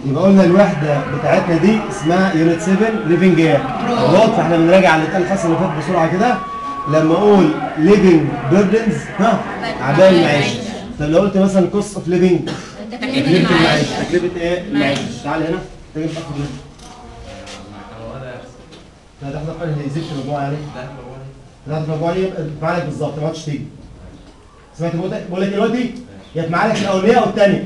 يبقى قلنا الوحده بتاعتنا دي اسمها يونت 7 ليفنج ايه برود فاحنا بنراجع على اللي اتقال الحصه اللي فاتت بسرعه كده لما اقول ليفنج بيردنز ها اعباء المعيشه طب لو قلت مثلا كوست اوف ليفنج تكلفه المعيشه تكلفه ايه المعيشه تعال هنا تجيب اخد منها لا ده احنا قال هيزيد في المجموعه يعني لا في المجموعه دي يبقى معاك بالظبط ما تقعدش تيجي سمعت بقول لك بقول لك دلوقتي يا معاك الاولانيه او الثانيه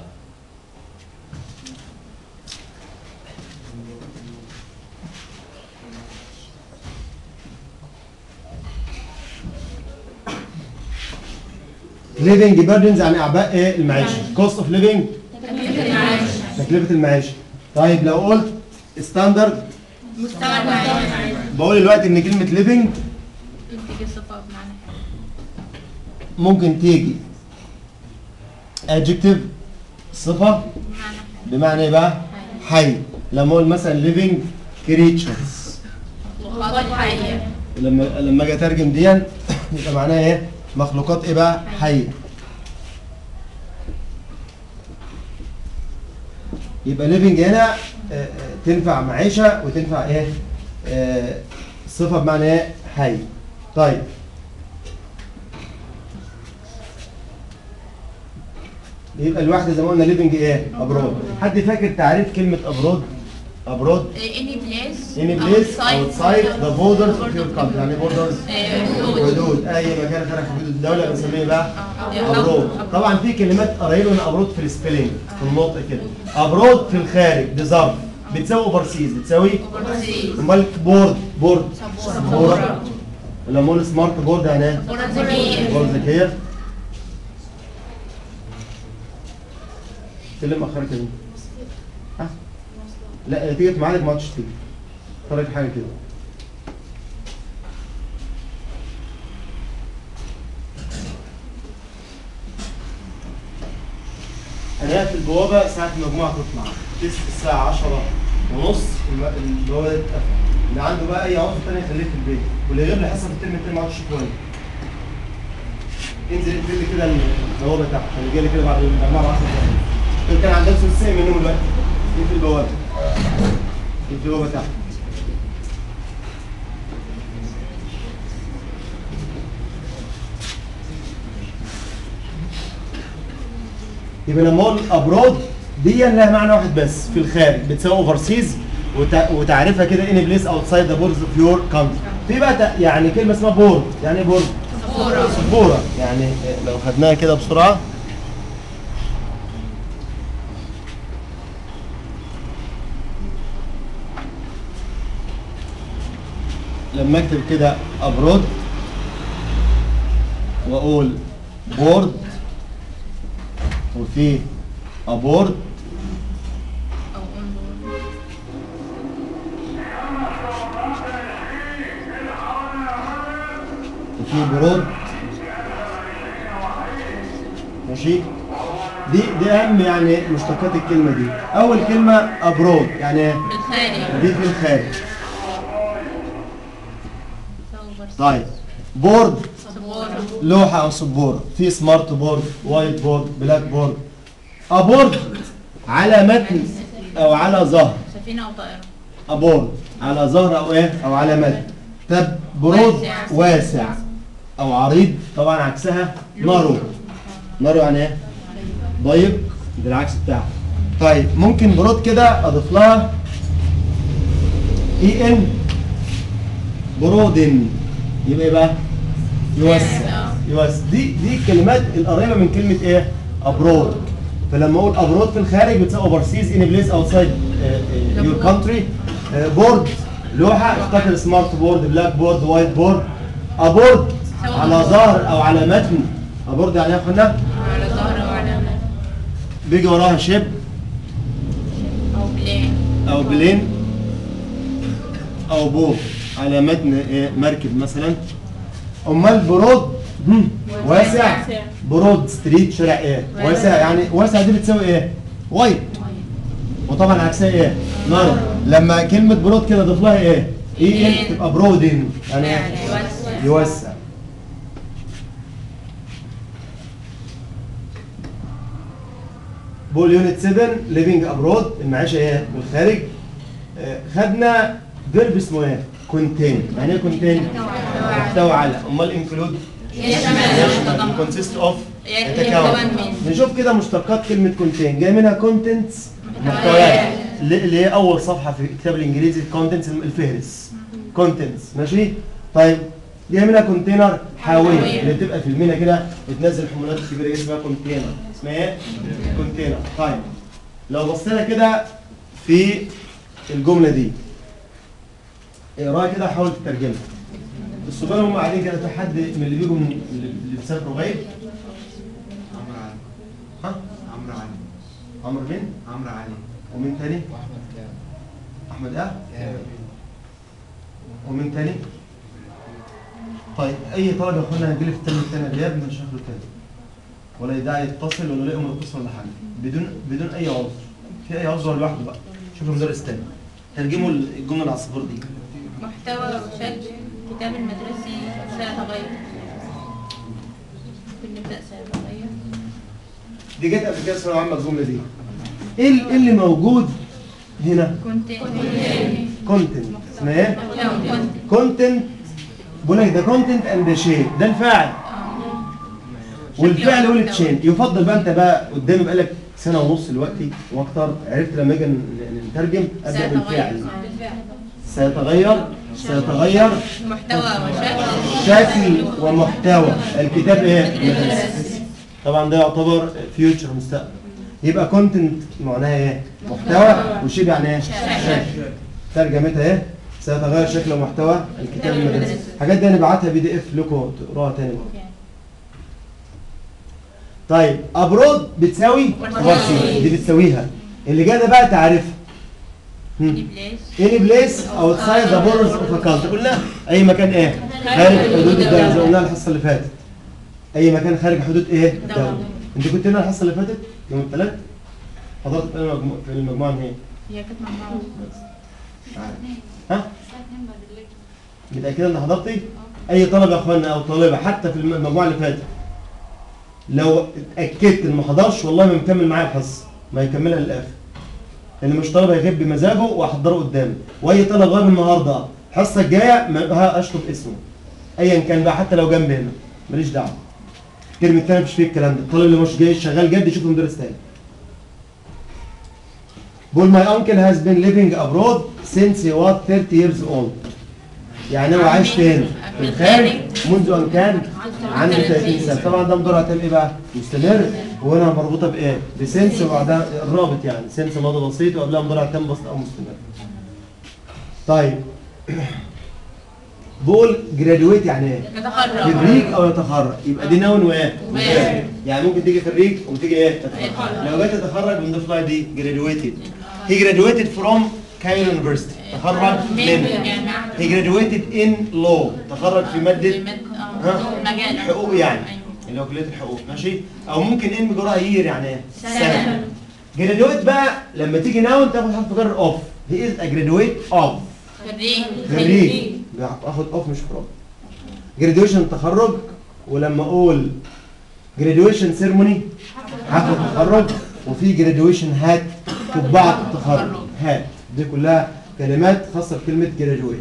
ليفنج بيردنز يعني اعباء ايه المعيشه كوست اوف ليفنج تكلفه المعيشه طيب لو قلت ستاندرد مستوى المعيشة بقول دلوقتي ان كلمه ليفنج تيجي صفة بمعنى ممكن تيجي adjective صفه بمعنى بمعنى ايه بقى حي لما اقول مثلا living creatures مخلوقات حية لما لما اجي اترجم دي يبقى معناها ايه مخلوقات ايه بقى حيه يبقى living هنا آه، آه، تنفع معيشه وتنفع ايه آه، صفه بمعنى ايه حي طيب يبقى الواحده زي ما قلنا living ايه ابرود حد فاكر تعريف كلمه ابرود ابرود any place any place outside the borders of your country يعني borders حدود اي مكان خارج حدود الدوله بنسميه بقى ابرود طبعا في كلمات قريبه من ابرود في السبيلنج في النطق كده ابرود في الخارج دي ظرف بتساوي اوفرسيز بتساوي امال بورد بورد سبوره لما اقول سمارت بورد يعني ايه؟ بورد ذكية بورد ذكيه كلم اخرك كده ها لا تيجي معاك ما تجي تيجي فرق حاجه كده انا في البوابه ساعه المجموعه تطلع تس الساعه 10 ونص الم- البوابه دي تتقفل اللي عنده بقى اي عضو تاني يخليه في البيت واللي يغيب لي حصه في الترم التاني ما عادش كويس انزل اقفل لي كده البوابه تحت عشان يجي لي كده بعد المجموعه ب 10 دقايق كان عندك ثلث ساعه منهم دلوقتي اقفل البوابه اقفل البوابه تحت يبقى لما اقول ابرود دي لها معنى واحد بس في الخارج بتساوي اوفرسيز وتعرفها كده اني بليس اوتسايد ذا بوردز اوف يور كونتري في بقى ت- يعني كلمه اسمها بورد يعني ايه بورد؟ صورة سبوره يعني لو خدناها كده بسرعه لما اكتب كده ابرود واقول بورد وفي ابورد أو انظر وفي برود ماشي دي دي اهم يعني مشتقات الكلمه دي اول كلمه ابرود يعني إيه؟ بالخارج دي في الخارج صور طيب بورد صبورة لوحه او سبوره في سمارت بورد وايت بورد بلاك بورد ابورد على متن او على ظهر سفينة أو طائرة ابورد على ظهر او ايه او على متن طب برود واسع. واسع او عريض طبعا عكسها نارو نارو يعني ايه ضيق ده العكس بتاعه طيب ممكن برود كده اضيف لها اي ان برودن يبقى ايه بقى يوسع يوسع دي دي الكلمات القريبه من كلمه ايه ابرود فلما اقول ابرود في الخارج بتساوي اوفرسيز ان بليس اوتسايد يور كونتري بورد لوحه افتكر سمارت بورد بلاك بورد وايت بورد ابورد على ظهر او على متن ابورد يعني ايه يا اخوانا على ظهر وعلى بيجي وراها شيب أو بلين او بلين او بو على متن إيه، مركب مثلا امال برود هم، واسع برود ستريت شارع ايه واسع يعني واسع دي بتساوي ايه وايت وطبعا عكسها ايه نار لما كلمه برود كده ضيف لها ايه ايه إيه؟ تبقى برودن يعني يعني ايه يوسع يوسع بول يونت 7 ليفينج ابرود المعيشه ايه بالخارج آه، خدنا فيرب اسمه ايه كونتين يعني ايه كونتين محتوى على امال انكلود يشمل كونسيست اوف يتكون يتكون من. نشوف كده مشتقات كلمه كونتين جاي منها كونتنتس محتويات اللي اللي هي اول صفحه في الكتاب الانجليزي كونتنتس الفهرس كونتنتس ماشي طيب جاي منها كونتينر حاويه حاوية. اللي بتبقى في المينا كده بتنزل حمولات كبيره دي اسمها كونتينر اسمها ايه كونتينر طيب لو بصينا كده في الجمله دي اقراها كده وحاول تترجمها الصبيان هم قاعدين كده في حد من اللي بيجوا من اللي بيسافروا غايب عمرو علي ها عمرو علي عمرو مين عمرو علي ومين تاني واحمد كامل احمد اه ومين تاني طيب اي طالب يا اخوانا هيجي لي في الترم الثاني غياب مش هاخده تاني ولا يدعي يتصل ولا يلاقي امر يتصل ولا حاجه بدون بدون اي عذر في اي عذر لوحده بقى شوف المدرس تاني ترجموا الجمله العصفور دي محتوى وشكل كتاب المدرسي سيتغير ممكن نبدأ سيتغير دي جت قبل كده ثانويه عامه الجمله دي ايه ال- إيه اللي موجود هنا كنت كونتنت اسمها ايه كنت كونتنت بقول لك ده كونتنت اند شيء ده الفاعل والفعل هو التشين يفضل بقى انت بقى قدامي بقى لك سنه ونص دلوقتي واكتر عرفت لما اجي ن- نترجم ابدا بالفعل سيتغير سيتغير محتوى وشكل شكل ومحتوى الكتاب ايه طبعا ده يعتبر فيوتشر مستقبل يبقى كونتنت معناها ايه محتوى والشيء يعني ايه شكل ترجمتها ايه سيتغير شكل ومحتوى الكتاب المدرسي الحاجات دي هنبعتها بي دي اف لكم تقراها تاني برضه طيب ابرود بتساوي Overseas. دي بتساويها اللي جاي ده بقى تعرفها بلاش اني بليس اوتسايد ذا بوردرز اوف كانتري قلنا اي مكان ايه خارج حدود الدوله زي ما قلنا الحصه اللي فاتت اي مكان خارج حدود ايه الدوله انت كنت هنا الحصه اللي فاتت يوم الثلاث حضرت في المجموعه في المجموعه هي هي كانت مجموعة ها متاكده ان حضرتي اي طالب يا اخوانا او طالبه حتى في الم- المجموعه اللي فاتت لو اتاكدت ان ما حضرش والله ما مكمل معايا الحصه ما يكملها للاخر اللي مش طالب هيغيب بمزاجه واحضره قدامي واي طالب غاب النهارده الحصه الجايه ما ها اشطب اسمه ايا كان بقى حتى لو جنبي هنا ماليش دعوه الترم الثاني مفيش فيه الكلام ده الطالب اللي مش جاي شغال جد يشوف مدرس تاني بقول my uncle has been living abroad since he was 30 years old يعني هو عايش فين؟ في الخارج منذ ان كان عنده 30 سنه طبعا ده مضارع تام ايه بقى؟ مستمر وهنا مربوطه بايه؟ بسنس وبعدها الرابط يعني سنس ماضي بسيط وقبلها مضارع تام بسيط او مستمر. طيب بقول جرادويت يعني ايه؟ نتخرج خريج او يتخرج يبقى دي نون وايه؟ وفعل. يعني ممكن تيجي خريج وتيجي ايه؟ تتخرج لو جت تتخرج بنضيف لها دي جرادويتد هي جرادويتد فروم كايرو يونيفرستي تخرج من هي جرادويتد ان لو تخرج في ماده ها؟ مجال حقوق يعني أيوة. اللي هو كليه الحقوق ماشي او ممكن ان بجراءه يير يعني ايه؟ سنة. جرادويت بقى لما تيجي ناون تاخد حرف جر اوف هي از ا جرادويت اوف خريج خريج باخد اوف مش فروم جراديويشن تخرج ولما اقول جراديويشن سيرموني هاخد تخرج وفي جراديويشن هات قبعه التخرج هات دي كلها كلمات خاصه بكلمه جراديويت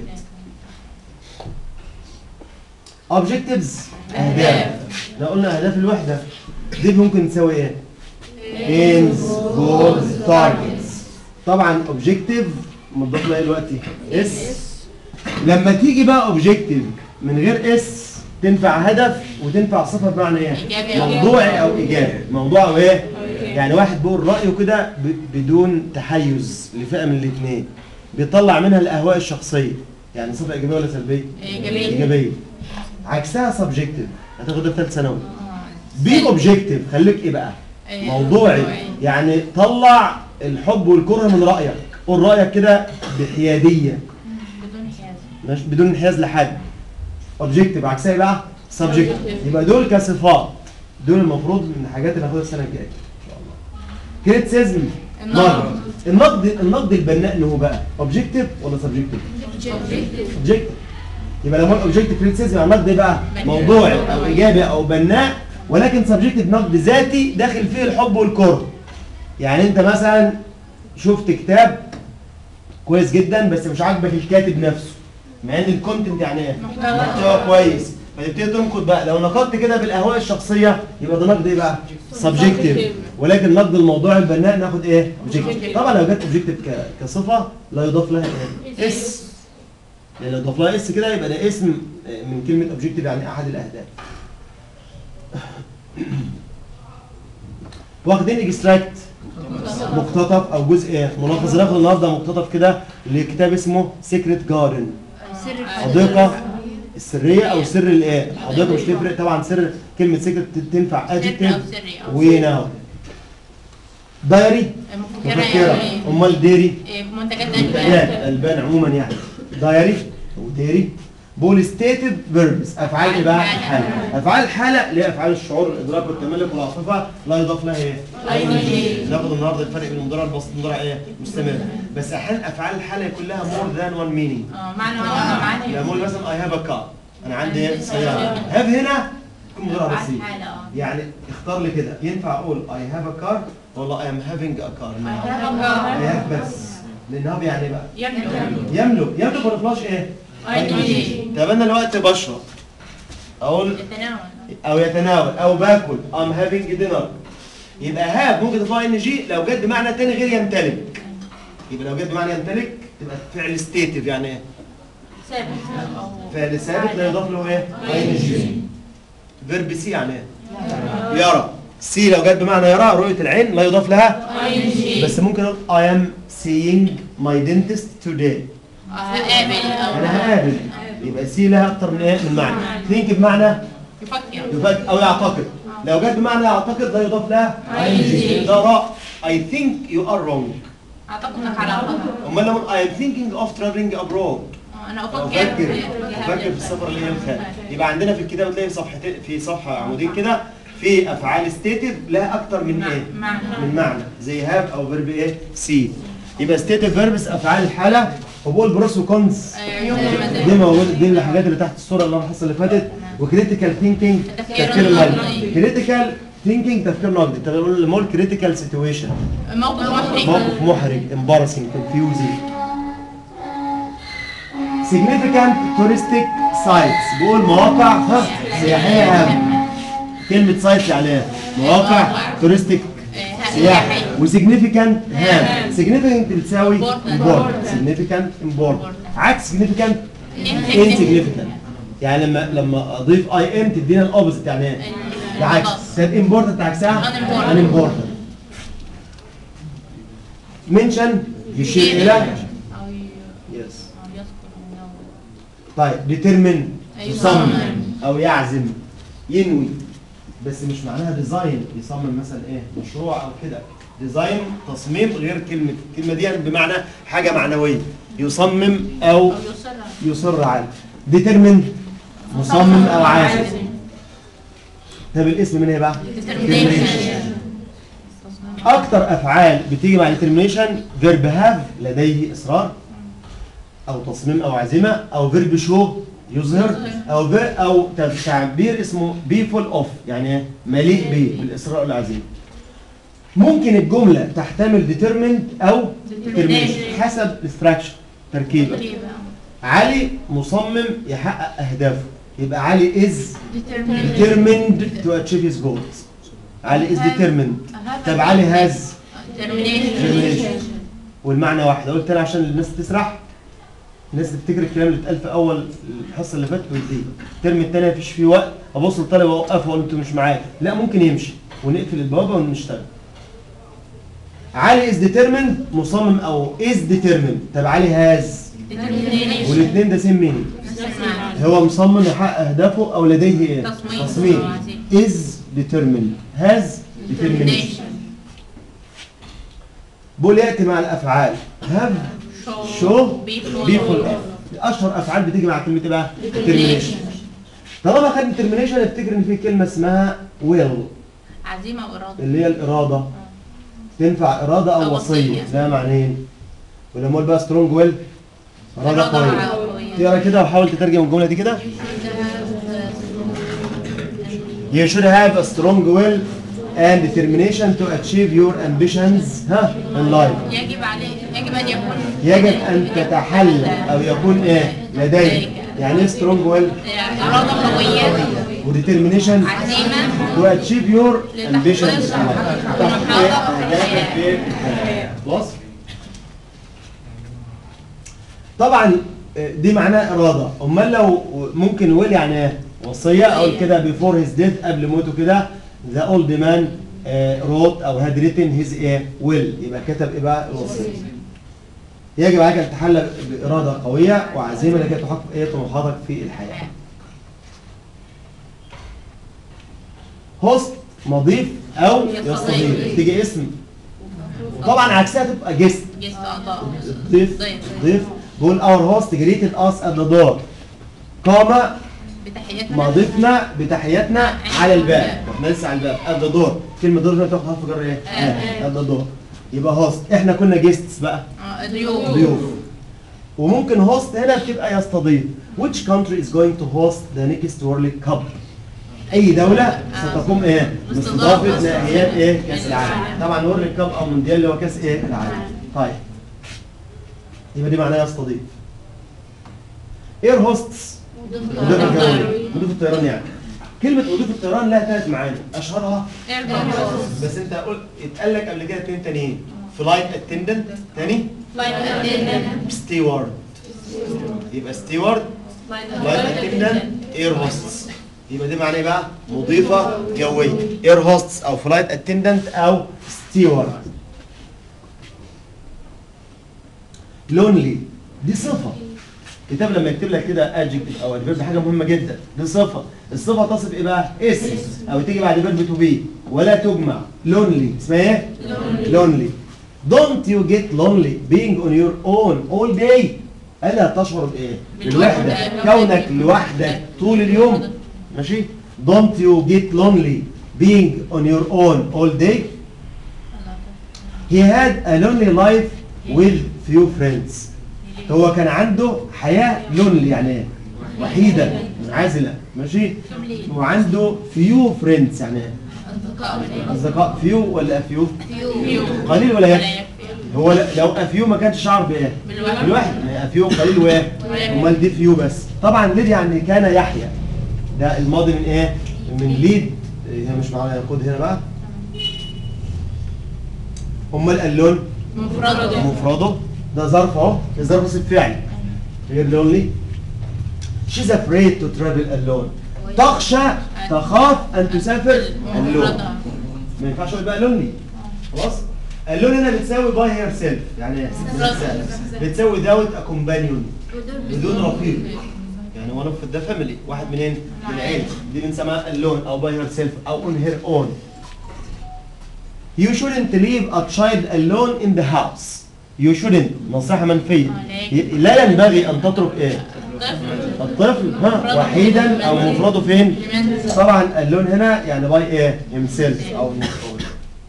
اوبجكتيفز اهداف لو قلنا اهداف الوحده دي ممكن تساوي ايه؟ ايمز جولز تارجتس طبعا اوبجكتيف مضاف لها إيه دلوقتي اس لما تيجي بقى اوبجكتيف من غير اس تنفع هدف وتنفع صفه بمعنى ايه؟ إيجابي أو موضوعي او ايجابي موضوع او ايه؟ يعني واحد بيقول رايه كده ب- بدون تحيز لفئه من الاثنين بيطلع منها الاهواء الشخصيه يعني صفه ايجابيه ولا سلبيه؟ إيجابية. ايجابيه عكسها سبجكتيف هتاخدها في ثالث ثانوي بي اوبجكتيف خليك ايه بقى؟ إيه، موضوعي موضوعي. يعني طلع الحب والكره من رايك قول رايك كده بحياديه بدون حياز مش بدون انحياز لحد اوبجكتيف عكسها إيه بقى سبجكتيف يبقى دول كصفات دول المفروض من الحاجات اللي هاخدها السنه الجايه ان شاء الله كريتيسيزم النقد. النقد النقد البناء اللي هو بقى اوبجكتيف ولا سبجكتيف اوبجكتيف يبقى لما اوبجكتيف كريتيسيزم يعني النقد ايه بقى بناء. موضوعي او ايجابي او بناء ولكن سبجكتيف نقد ذاتي داخل فيه الحب والكره يعني انت مثلا شفت كتاب كويس جدا بس مش عاجبك الكاتب نفسه مع ان الكونتنت يعني ايه محتوى. محتوى كويس فتبتدي تنقد بقى لو نقدت كده بالاهواء الشخصيه يبقى ده نقد ايه بقى سبجكتيف ولكن نقد الموضوع البناء ناخد ايه اوبجكتيف طبعا لو جت اوبجكتيف كصفه لا يضاف لها ايه اس لان لو يضاف لها اس كده يبقى ده اسم من كلمه اوبجكتيف يعني احد الاهداف واخدين اكستراكت مقتطف او جزء ايه ملخص ناخد النهارده مقتطف كده لكتاب اسمه سيكريت جارden سر حديقه السريه او سر الايه الحديقه مش تفرق طبعا سر كلمه سيكريت تنفع سر ادجكتيف او سري او وناو دايري مفكرة مفكره يعني امال ديري إيه، منتجات البان البان البان عموما يعني دايري او ديري بوليستيتيف فيربس افعال ايه بقى الحاله افعال الحاله اللي هي افعال الشعور الادراك والتملك والعاطفه لا يضاف لها ايه ING. ناخد النهارده الفرق بين المضارع البسيط والمضارع ايه مستمر بس احيانا افعال الحاله يكون لها مور ذان وان مينينج اه معنى معنى يعني اقول مثلا اي هاف ا كار انا عندي إيه؟ سياره هاف هنا تكون مضارع بسيط حالة اه يعني اختار لي كده ينفع اقول اي هاف ا كار ولا اي ام هافينج ا كار اي هاف بس لان هاف يعني إيه بقى يملك يملك يملك ولا فلاش ايه ING. طب انا دلوقتي بشرب اقول يتناول او يتناول او باكل ام هافينج دينر يبقى هاف ممكن تطلع ان جي لو جت بمعنى تاني غير يمتلك يبقى لو جت بمعنى يمتلك تبقى فعل ستيتيف يعني ايه ثابت او فعل ثابت لا يضاف له ايه ان جي فيرب سي يعني ايه يرى سي لو جت بمعنى يرى رؤيه العين لا يضاف لها ING. بس ممكن اقول I am seeing my dentist today آه، هقابل او انا هقابل يبقى سي لها اكتر من ايه من معنى ثينك بمعنى يفكر يفكر او يعتقد لو جت بمعنى يعتقد لا يضاف لها ING. ده راء I think you are wrong اعتقد انك على خطأ امال لو I am thinking of traveling abroad آه، انا أو افكر افكر في افكر في السفر اللي هي الخارج يبقى عندنا في الكتاب تلاقي صفحتين في صفحه عمودين كده في افعال ستيتيف لها اكتر من ايه معنى من معنى زي هاف او فيرب ايه سي يبقى ستيتيف فيربس افعال الحاله وبقول بروس وكونز أيوة، زي ما ده. دي موجوده دي الحاجات اللي تحت الصوره اللي انا الحصه اللي فاتت وكريتيكال ثينكينج التفكير تفكير النقدي. نقدي كريتيكال ثينكينج تفكير نقدي طب نقول مور كريتيكال سيتويشن موقف محرج موقف محرج embarrassing confusing significant touristic sites بقول مواقع ها سياحية هامة كلمة سايت يعني ايه؟ مواقع تورستيك آه، سياحي سياحي. وسيجنيفيكانت هام سيجنيفيكانت بتساوي Important. important significant important عكس significant Insignificant. insignificant يعني لما لما اضيف اي ام تدينا الاوبوزيت يعني ايه؟ العكس كانت امبورتنت عكسها Unimportant. ان امبورتنت منشن يشير الى او ي- يس أو يذكر إنه طيب ديترمن أيوة. يصمم او يعزم ينوي بس مش معناها ديزاين يصمم مثلا ايه مشروع او كده ديزاين تصميم غير كلمه الكلمه دي بمعنى حاجه معنويه يصمم او او يصر يصر على ديترمن مصمم او عازم طب الاسم من ايه بقى determination اكتر افعال بتيجي مع الديترمينيشن فيرب هاف لديه اصرار او تصميم او عزيمه او فيرب شو يظهر او في او تعبير اسمه بي فول اوف يعني إيه؟ مليء به بالاصرار والعزيمه ممكن الجمله تحتمل ديترميند او determination حسب الستراكشر تركيبه تقريبا علي مصمم يحقق اهدافه يبقى علي از determination determined to achieve his goals علي is determined طب علي has determination والمعنى واحد قلت تاني عشان الناس تسرح الناس تفتكر الكلام اللي اتقال في اول الحصه اللي فاتت وينتهي الترم التاني مفيش فيه وقت ابص للطالب اوقفه واقول انتوا مش معايا لا ممكن يمشي ونقفل البوابه ونشتغل علي از ديترمند مصمم او از ديترمند طب علي هاز determination والاثنين ده سيم مينينج نفس المعنى هو مصمم يحقق اهدافه او لديه ايه؟ تصميم. تصميم is determined has determination determination بول ياتي مع الافعال have show be be full of اشهر افعال بتيجي مع كلمه ايه بقى determination طالما خد determination افتكر ان في كلمه اسمها will عزيمة وإرادة اللي هي الاراده تنفع اراده او أو وصيه وصية. ده معنيين ولما اقول بقى strong will اراده إرادة قويه قوية. تقرا كده وحاول تترجم الجمله دي كده You should have a strong will and determination to achieve your ambitions ها in life يجب عليه يجب ان يكون يجب ان تتحلى او يكون ايه لديك يعني ايه strong will اراده قويه وديترمينيشن عزيمه to achieve your ambitions in life لتحقيق تحقيق طموحاتك اهدافك في الحياه خلاص طبعا آه، دي معناها اراده امال لو ممكن ويل يعني ايه وصيه اقول كده بيفور هيز ديث قبل موته كده ذا اولد مان روت او هاد ريتن هيز ايه ويل يبقى كتب ايه بقى الوصيه يجب عليك ان تتحلى باراده قويه وعزيمه لكي تحقق ايه طموحاتك في الحياه هوست مضيف او يستضيف تيجي اسم طبعا عكسها تبقى جست جست اعضاء ضيف ضيف بقول اور هوست جريتد اس ات ذا دور قام بتحياتنا مضيفنا بتحياتنا على الباب احنا لسه على الباب ات ذا دور كلمه دور هنا تاخد حرف جر ايه؟ ات ذا دور يبقى هوست احنا كنا جيستس بقى آه، ضيوف ضيوف وممكن هوست هنا بتبقى يستضيف which country is going to host the next World Cup اي دولة ستقوم ايه باستضافة نهائيات ايه كاس العالم طبعا وورلد كاب او مونديال اللي هو كاس ايه العالم طيب يبقى دي معناها يستضيف اير هوستس مضيف الطيران مضيف الطيران يعني كلمة مضيف الطيران لها ثلاث معاني اشهرها بس انت قلت اتقال لك قبل كده اتنين تانيين فلايت اتندنت تاني ستيوارد يبقى ستيوارد فلايت اتندنت اير هوستس يبقى دي معناه ايه بقى مضيفه جويه اير هوستس او فلايت اتندنت او ستيوارد لونلي دي صفه الكتاب لما يكتب لك كده ادجكتيف او ادفيرب حاجه مهمه جدا دي صفه الصفه تصف ايه بقى اسم او تيجي بعد فيرب تو بي ولا تجمع لونلي اسمها ايه لونلي don't you get lonely being on your own all day الا تشعر بايه بالوحده كونك لوحدك طول اليوم ماشي don't you get lonely being on your own all day he had a lonely life with few friends هو كان عنده حياة لونلي يعني ايه؟ وحيدة منعزلة ماشي وعنده few friends يعني ايه؟ أصدقاء few ولا few؟ قليل ولا يكفي؟ هو ل- لو افيو ما كانش شعر بايه؟ بالوحدة. بالوحدة يعني افيو قليل وايه؟ امال دي فيو بس طبعا ليد يعني كان يحيى ده الماضي من ايه؟ من ليد هي مش معانا خد هنا بقى امال اللون مفرده مفرده ده ظرف اهو الظرف اسم فعل غير لونلي she's afraid to travel alone تخشى تخاف ان تسافر اللون مفردة ما ينفعش اقول بقى لونلي خلاص اللون هنا بتساوي باي هير سيلف يعني إيه؟ بتساوي داوت ا كومبانيون بدون رقيق يعني ون اوف ده فاميلي واحد منين من العيله دي بنسميها اللون او باي هير سيلف او اون هير اون You shouldn't leave a child alone in the house. You shouldn't نصيحة منفية. ي- لا ينبغي أن تترك إيه؟ الطفل ها وحيدا أو مفرده فين؟ طبعا اللون هنا يعني باي إيه؟ himself أو his own.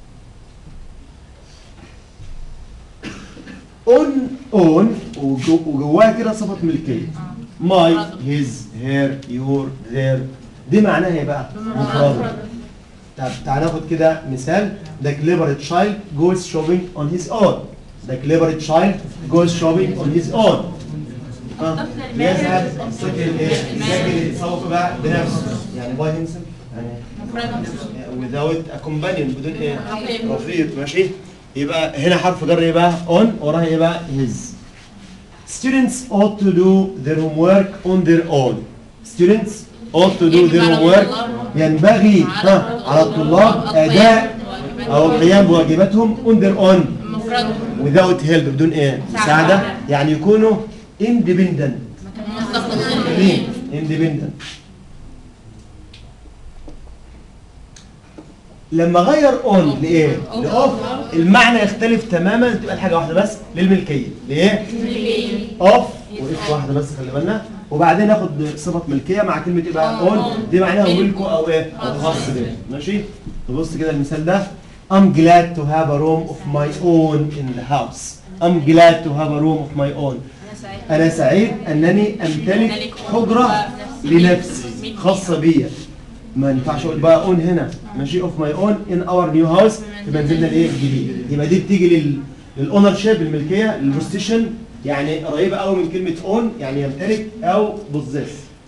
اون اون وجواها كده صفة ملكية ماي هيز هير يور ذير دي معناها ايه بقى؟ مفردة طب تعال ناخد كده مثال The clever child goes shopping on his own The clever child goes shopping on his own ها؟ يذهب الطفل ايه؟ يسجل يتسوق بقى بنفسه يعني باي himself يعني without a companion بدون ايه؟ رفيق. رفيق ماشي يبقى هنا حرف جر ايه بقى؟ on وراها ايه بقى؟ his Students ought to do their homework on their own. Students ought to do يجب their على homework الطلاب. ينبغي ها على الطلاب أداء أو القيام بواجباتهم on their own مفرده without help بدون ايه؟ مساعدة يعني يكونوا independent مستقلين independent لما غير اون لايه؟ لاوف المعنى يختلف تماما تبقى الحاجه واحده بس للملكيه لايه؟ اوف واف واحده بس خلي بالنا وبعدين ناخد صفه ملكيه مع كلمه ايه بقى؟ اون دي معناها ملكه او ايه؟ او خاص بيه ماشي؟ تبص كده المثال ده I'm glad to have a room of my own in the house. I'm glad to have a room of my own. أنا سعيد أنني أمتلك حجرة لنفسي خاصة بي. ما ينفعش اقول بقى اون هنا ماشي اوف ماي اون ان اور نيو هاوس في منزلنا الايه الجديد يبقى دي بتيجي لل للاونر شيب الملكيه للبوستيشن يعني قريبه قوي من كلمه اون يعني يمتلك او بوزيس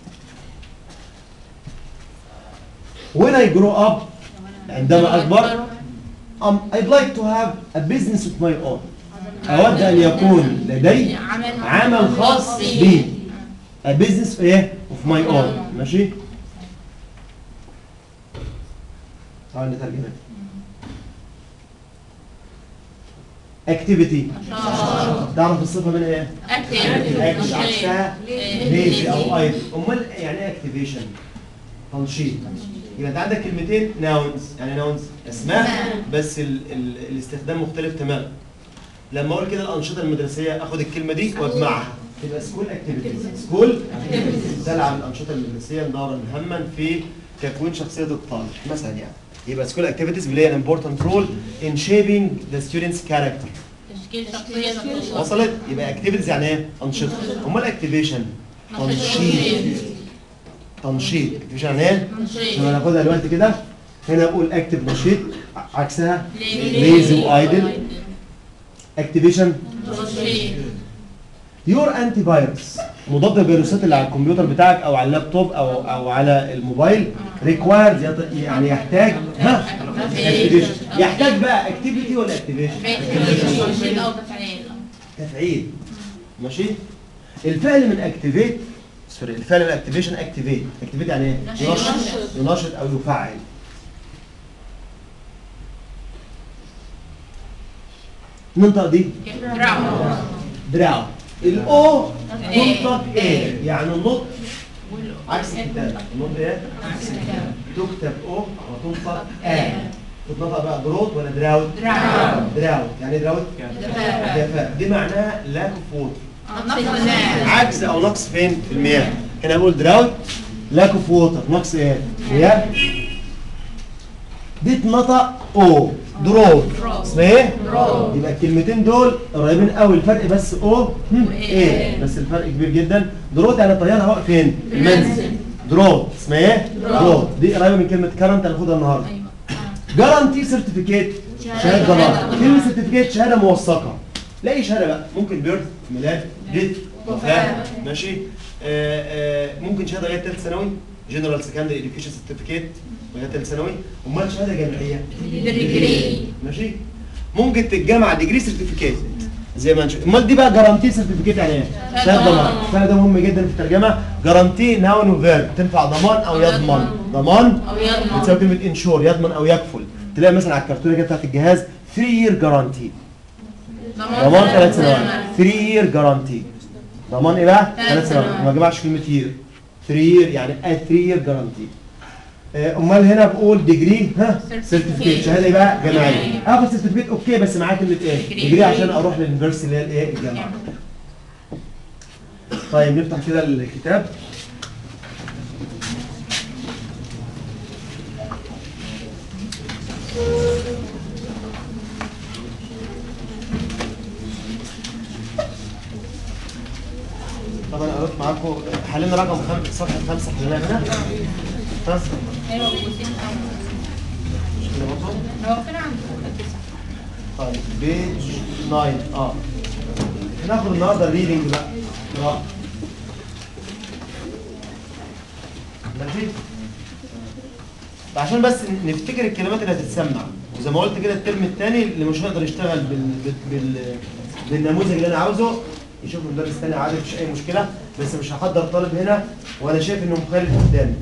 when I grow up عندما اكبر um, I'd like to have a business of my own اود ان يكون لدي عمل خاص بي a business ايه of my own ماشي تعال نترجمها activity تعرف الصفه من ايه اكت عكسها ليزي او ايدل امال يعني ايه اكتيفيشن تنشيط يبقى انت عندك كلمتين ناونز يعني ناونز اسماء بس ال ال الاستخدام مختلف تماما لما اقول كده الانشطه المدرسيه اخد الكلمه دي واجمعها تبقى سكول اكتيفيتيز سكول تلعب الانشطه المدرسيه دورا هاما في تكوين شخصيه الطالب مثلا يعني يبقى سكول اكتيفيتيز بلاي ان امبورتنت رول ان شيبينج ذا ستودنتس كاركتر تشكيل شخصية الطالب. وصلت يبقى اكتيفيتيز يعني ايه انشطه امال اكتيفيشن تنشيط تنشيط اكتيفيشن يعني ايه تنشيط. لما ناخدها دلوقتي كده هنا اقول اكتف نشيط عكسها ليزي. ليزي وايدل اكتيفيشن تنشيط. يور انتي فيروس مضاد الفيروسات اللي على الكمبيوتر بتاعك او على اللابتوب او او على الموبايل ريكوايرز يعني يحتاج ها activation. يحتاج بقى اكتيفيتي ولا اكتيفيشن تنشيط أو تفعيل. تفعيل ماشي الفعل من اكتيفيت سوري الفعل من اكتيفيشن اكتيفيت اكتيفيت يعني ايه نشط. ينشط ينشط او يفعل ننطق دي براو. دراع الاو إيه. تنطق ايه يعني النطق عكس الكتاب النطق ايه تكتب او وتنطق ا تتنطق بقى دروت ولا دراوت دراوت. دراوت يعني ايه دراوت جفاف. جفاف دي معناها لاك اوف ووتر نقص الماء. عجز او نقص فين في المياه هنا بقول دراوت لاك اوف ووتر نقص ايه مياه دي اتنطق او دروت اسمها ايه دروت. يبقى الكلمتين دول قريبين قوي الفرق بس او هم، ايه بس الفرق كبير جدا دروت يعني الطياره واقف فين في المنزل دروت اسمها ايه دروت دي قريبه من كلمه كرنت هناخدها النهارده أيوة. جارانتي سيرتيفيكيت شهاده ضمان كلمه سيرتيفيكيت شهاده موثقه لا اي شهاده بقى ممكن بيرث ميلاد ديت وفاه ماشي آه آه ممكن شهاده لغايه ثالث ثانوي جنرال سكندري اديوكيشن سيرتيفيكيت لغايه ثالث ثانوي امال شهاده جامعيه ديجري. ماشي ممكن تتجمع ديجري سيرتيفيكيت زي ما نشوف امال دي بقى جارانتي سيرتيفيكيت يعني ايه شهاده ضمان الشهاده ده مهم جدا في الترجمه جارانتي ناون وفيرب تنفع ضمان او يضمن ضمان أو يضمن. بتساوي كلمه انشور يضمن او يكفل تلاقي مثلا على الكرتونه كده بتاعت الجهاز 3 year جارانتي ضمان ثلاث سنوات 3 year جارانتي ضمان ايه بقى؟ ثلاث ثلاث سنوات سنوات. ما جمعش كلمه year 3 year يعني 3 year جارانتي امال هنا بقول ديجري ها Certificate. سيرتيفيكيت شهاده ايه بقى جامعيه جامعية. اخد سيرتيفيكيت اوكي بس معاه كلمه ايه Degree. ديجري عشان اروح لليونيفرسيتي اللي هي الايه الجامعه طيب نفتح كده الكتاب طبعا انا قريت معاكم حلينا رقم خمسة صفحة خمسة حليناها هنا خمسة أيوة وستين أول. كده برضه هو كده عنده طيب بيج 9 اه هناخد النهارده الريدنج بقى اه ماشي عشان بس نفتكر الكلمات اللي هتتسمع وزي ما قلت كده الترم الثاني اللي مش هيقدر يشتغل بال... بال... بال... بالنموذج اللي انا عاوزه يشوف مدرس ثاني عادي مفيش اي مشكله بس مش هحضر طالب هنا وانا شايف انه مخالف قدامي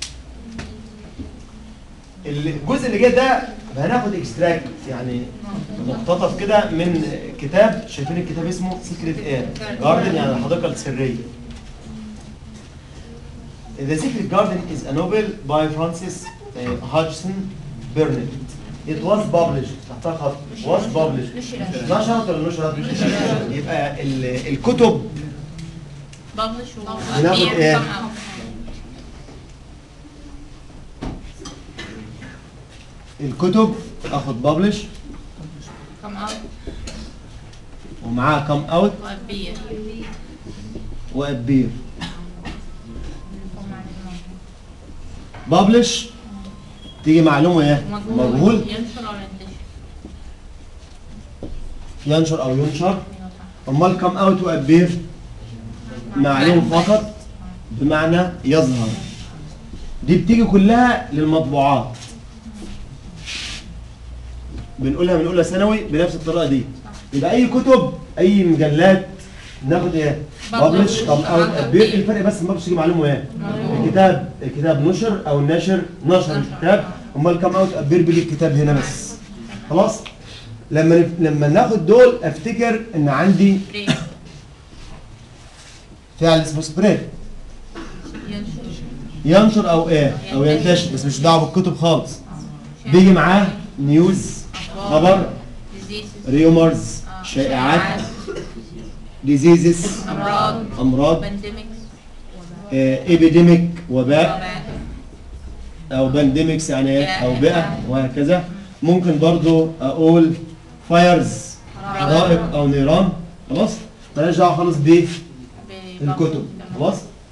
الجزء اللي جاي ده هناخد اكستراكت يعني مقتطف كده من كتاب شايفين الكتاب اسمه سيكريت اير جاردن يعني الحديقه السريه The Secret Garden is a novel by Francis uh, Hodgson Burnett. It was published تحتها خط was published نشرت ولا نشرت؟ يبقى ال- الكتب بابلش هناخد إيه؟ الكتب اخد ببلش كم اوت ومعاها كم اوت وابير وابير ببلش تيجي معلومه ايه مجهول ينشر او ينتشر ينشر او ينشر امال كم اوت وابير معلوم فقط بمعنى يظهر دي بتيجي كلها للمطبوعات بنقولها من اولى ثانوي بنفس الطريقه دي يبقى اي كتب اي مجلات ناخد ايه ببلش كم اوت ابير الفرق بس ما بتيجي معلومه ايه الكتاب الكتاب نشر او الناشر نشر الكتاب امال كم اوت ابير بيجي الكتاب هنا بس خلاص لما نف... لما ناخد دول افتكر ان عندي بريك فعل اسمه سبريد ينشر ينشر او ايه او ينتشر بس مش دعوه بالكتب خالص بيجي معاه نيوز خبر diseases ريومرز آه، شائعات ديزيزز امراض امراض بانديميكس ايبيديميك وباء وباء او بانديميكس يعني ايه او بيئه وهكذا ممكن برضو اقول فايرز حرائق او نيران خلاص مالهاش دعوه خالص بالكتب خلاص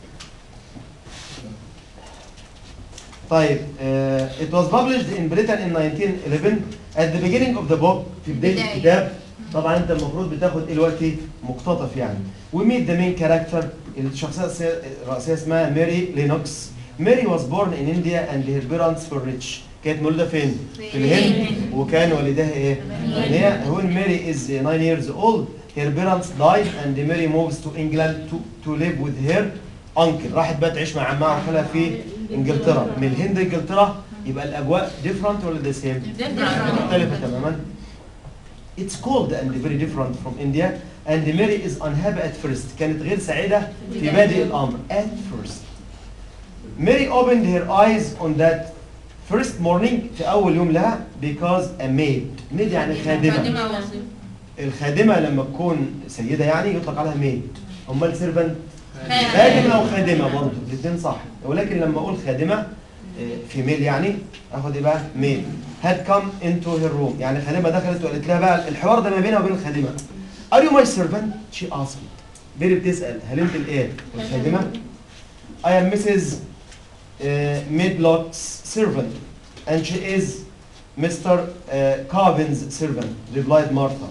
طيب uh, it was published in Britain in 1911 at the beginning of the book في بداية بداية. الكتاب طبعا انت المفروض بتاخد ايه دلوقتي مقتطف يعني we meet the main character الشخصية السي- الرئيسية اسمها ماري لينوكس ماري was born in India and her parents were rich كانت مولودة فين؟ في الهند وكان والدها ايه؟ هي when Mary is 9 years old her parents died and Mary moves to England to, to live with her uncle راحت بقى تعيش مع عمها وخالها في انجلترا من الهند انجلترا يبقى الاجواء different ولا the same؟ مختلفة تماما It's cold and very different from India and Mary is unhappy at first كانت غير سعيدة في بادئ الأمر at first Mary opened her eyes on that first morning في أول يوم لها because a maid maid يعني خادمة خادمة وظيفة الخادمة لما تكون سيدة يعني يطلق عليها ميد أمال سيرفنت خادم. خادمة أو خادمة برضه الاثنين صح ولكن لما أقول خادمة في ميل يعني آخد إيه بقى ميل had come into her room يعني خادمة دخلت وقالت لها بقى الحوار ده ما بينها وبين الخادمة Are you my servant? She asked بيري بتسأل هل أنت الإيه؟ الخادمة؟ I am Mrs. Uh, Medlock's servant and she is Mr. Uh, Carvin's servant replied Martha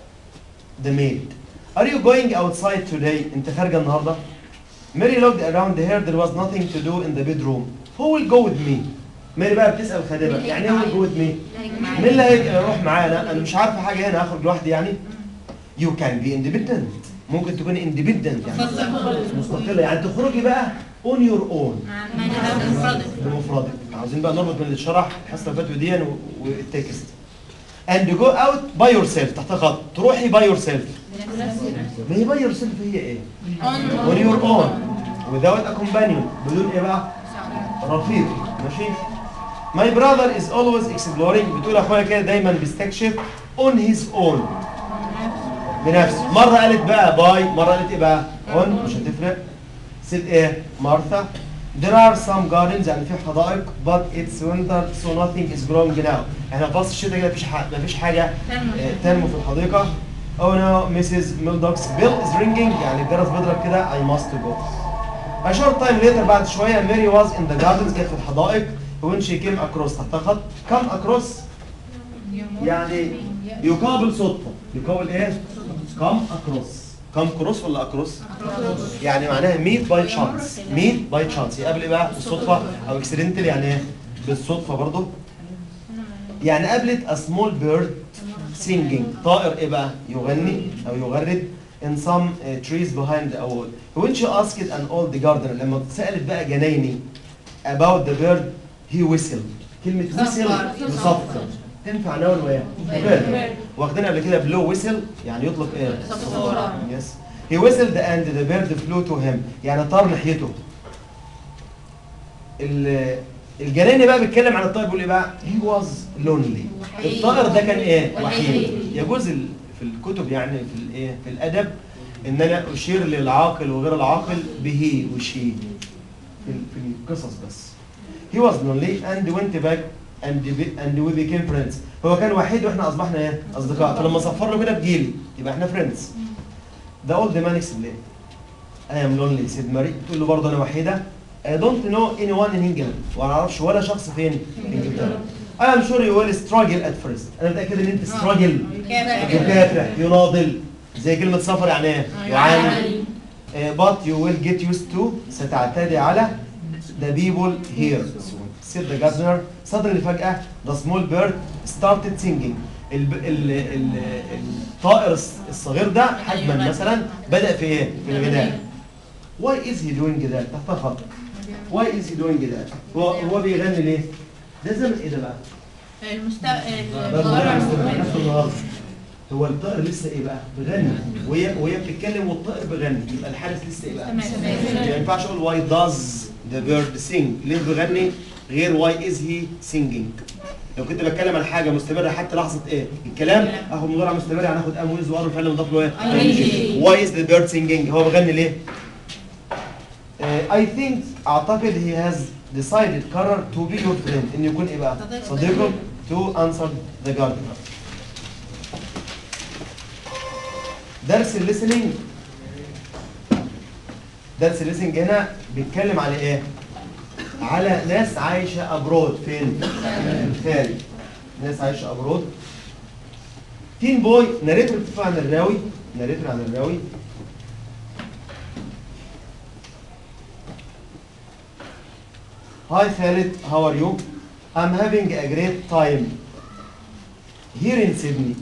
the maid. Are you going outside today? أنت خارجة النهاردة؟ Mary looked around here. There was nothing to do in the bedroom. Who will go with me? ماري بقى بتسأل خادمة يعني ايه will go with me؟ مين اللي هيروح معانا؟ أنا مش عارفة حاجة هنا هخرج لوحدي يعني. You can be independent. ممكن تكون independent يعني مستقلة يعني تخرجي بقى on your own بمفردك. عاوزين بقى نربط بين اللي اتشرح الحصة اللي فاتت دي والتكست. And go out by yourself تحت خط تروحي by yourself. ما هي by yourself هي ايه؟ on your own without a companion بدون ايه بقى؟ رفيق ماشي؟ My brother is always exploring بتقول اخويا كده دايما بيستكشف on his own بنفسه مرة قالت بقى باي مرة قالت ايه بقى؟ on مش هتفرق سيد ايه؟ مارثا There are some gardens يعني في حدائق but it's winter so nothing is growing now احنا في فصل الشتاء كده مفيش حاجة مفيش حاجة آه، تنمو في الحديقة Oh no, Mrs. Mildok's bell is ringing يعني الجرس بيضرب كده I must go. A short time later بعد شوية Mary was in the gardens كانت في الحدائق when she came across تحت خط come across يعني يقابل صدفة يقابل ايه؟ come across come cross ولا across؟ يعني معناها meet by chance meet by chance يقابل ايه بقى؟ بالصدفة أو accidental يعني ايه؟ بالصدفة برضه يعني قابلت a small bird singing طائر ايه بقى يغني او يغرد in some uh, trees behind a wall when she asked an old gardener لما سألت بقى جنايني about the bird he whistled كلمة whistle يصفر تنفع نون وياه bird واخدين قبل كده blow whistle يعني يطلق ايه صفارة. yes he whistled and the bird flew to him يعني طار ناحيته ال- الجناني بقى بيتكلم عن الطائر بيقول ايه بقى he was lonely وحيد. الطائر ده كان ايه وحيد. وحيد يجوز ال- في الكتب يعني في الايه في الادب ان انا اشير للعاقل وغير العاقل به وشي في ال- في القصص بس he was lonely and went back and be- and we became friends هو كان وحيد واحنا اصبحنا ايه اصدقاء فلما صفر له كده بجيلي يبقى احنا friends the old man explained I am lonely said Mary تقول له برضه انا وحيده I don't know anyone in England وما اعرفش ولا شخص فين في انجلترا I am sure you will struggle at first انا متاكد ان انت struggle كافح يكافح يناضل زي كلمه سفر يعني ايه يعاني آه، but you will get used to ستعتدي على the people here said the gardener suddenly فجأة the small bird started singing الب... ال... ال... الطائر الص- الصغير ده حجما مثلا بدأ في ايه؟ في الغناء why is he doing that؟ تحت خط why is he doing that؟ هو هو بيغني ليه؟ ده زمن ايه ده بقى؟ المست ده المضارع المستمر نفس النهارده هو الطائر لسه ايه بقى؟ بيغني وهي وهي بتتكلم والطائر بيغني يبقى الحارس لسه ايه بقى؟ ما ينفعش اقول واي داز ذا بيرد سينج ليه بيغني غير واي از هي سينجينج لو كنت بتكلم عن حاجه مستمره حتى لحظه ايه الكلام اخد مضارع مستمر هناخد ام ويز وار فعل مضاف له ايه واي از ذا بيرد سينجينج هو بيغني ليه اي ثينك اعتقد هي هاز decided قرر to be your friend ان يكون ايه بقى صديق. صديقك to answer the gardener درس الليسننج درس الليسننج هنا بيتكلم على ايه؟ على ناس عايشه ابرود فين؟ في الخارج ناس عايشه ابرود تين بوي ناريتور بتدفع عن الراوي ناريتور عن الراوي Hi Khalid, how are you? I'm having a great time here in Sydney.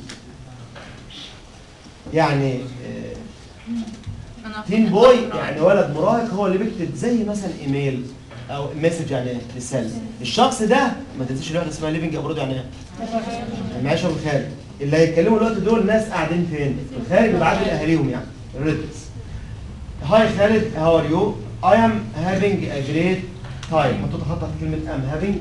يعني آه، أنا تين بوي يعني ولد مراهق هو اللي بيكتب زي مثلا ايميل او مسج يعني ايه رساله الشخص ده ما تنسيش الواحده اسمها ليفنج ابرود يعني ايه يعني عايشه في الخارج اللي هيتكلموا الوقت دول ناس قاعدين فين في الخارج بيبعتوا لاهاليهم يعني ريليتيفز هاي خالد هاو ار يو اي ام هافينج ا جريت تايم حطوا خط تحت كلمه ام هافينج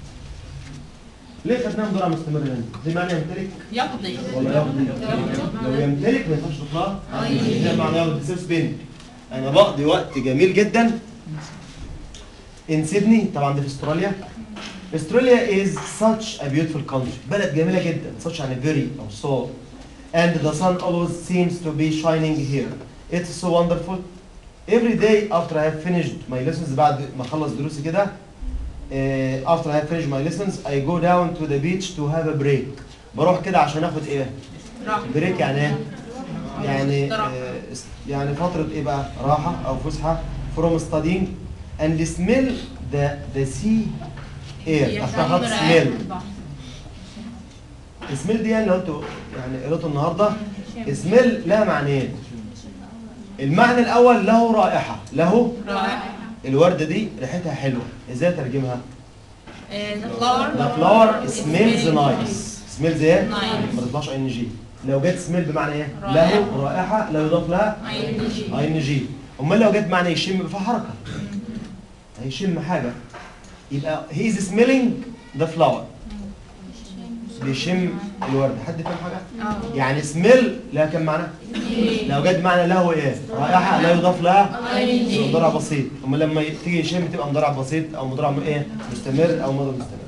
ليه خدناها مضارع مستمر هنا؟ زي معنى يمتلك يقضي ولا يقضي لو يمتلك ما ينفعش تطلع ده معنى يقضي سيرس بين انا بقضي وقت جميل جدا ان سيدني طبعا ده في استراليا استراليا is such a beautiful country بلد جميله جدا such يعني very او so and the sun always seems to be shining here it's so wonderful every day after I have finished my lessons بعد ما اخلص دروسي كده uh, after I have finished my lessons I go down to the beach to have a break بروح كده عشان اخد ايه راحة بريك يعني ايه يعني استراحة. آه، است- يعني فترة ايه بقى راحة او فسحة from studying and smell the the sea air تحتها خط smell smell دي يعني لو انتوا يعني قريتوا النهارده smell لها معنيين المعنى الاول له رائحة له رائحة الوردة دي ريحتها حلوة ازاي اترجمها the flower the flower smells nice smells ايه Nice. ما تطلعش ان جي لو جت smell بمعنى ايه رائحة. له رائحة لا يضاف لها ING. اي ان جي امال لو جت معنى يشم يبقى فيها حركه هيشم حاجه يبقى هي از سميلينج ذا فلاور بيشم الورد حد فاهم حاجه اه يعني سميل لها كم معنى لو جت معنى له ايه رائحه لا يضاف لها ING. مضارع بسيط امال لما تيجي يشم تبقى مضارع بسيط او مضارع ايه مستمر او مضارع مستمر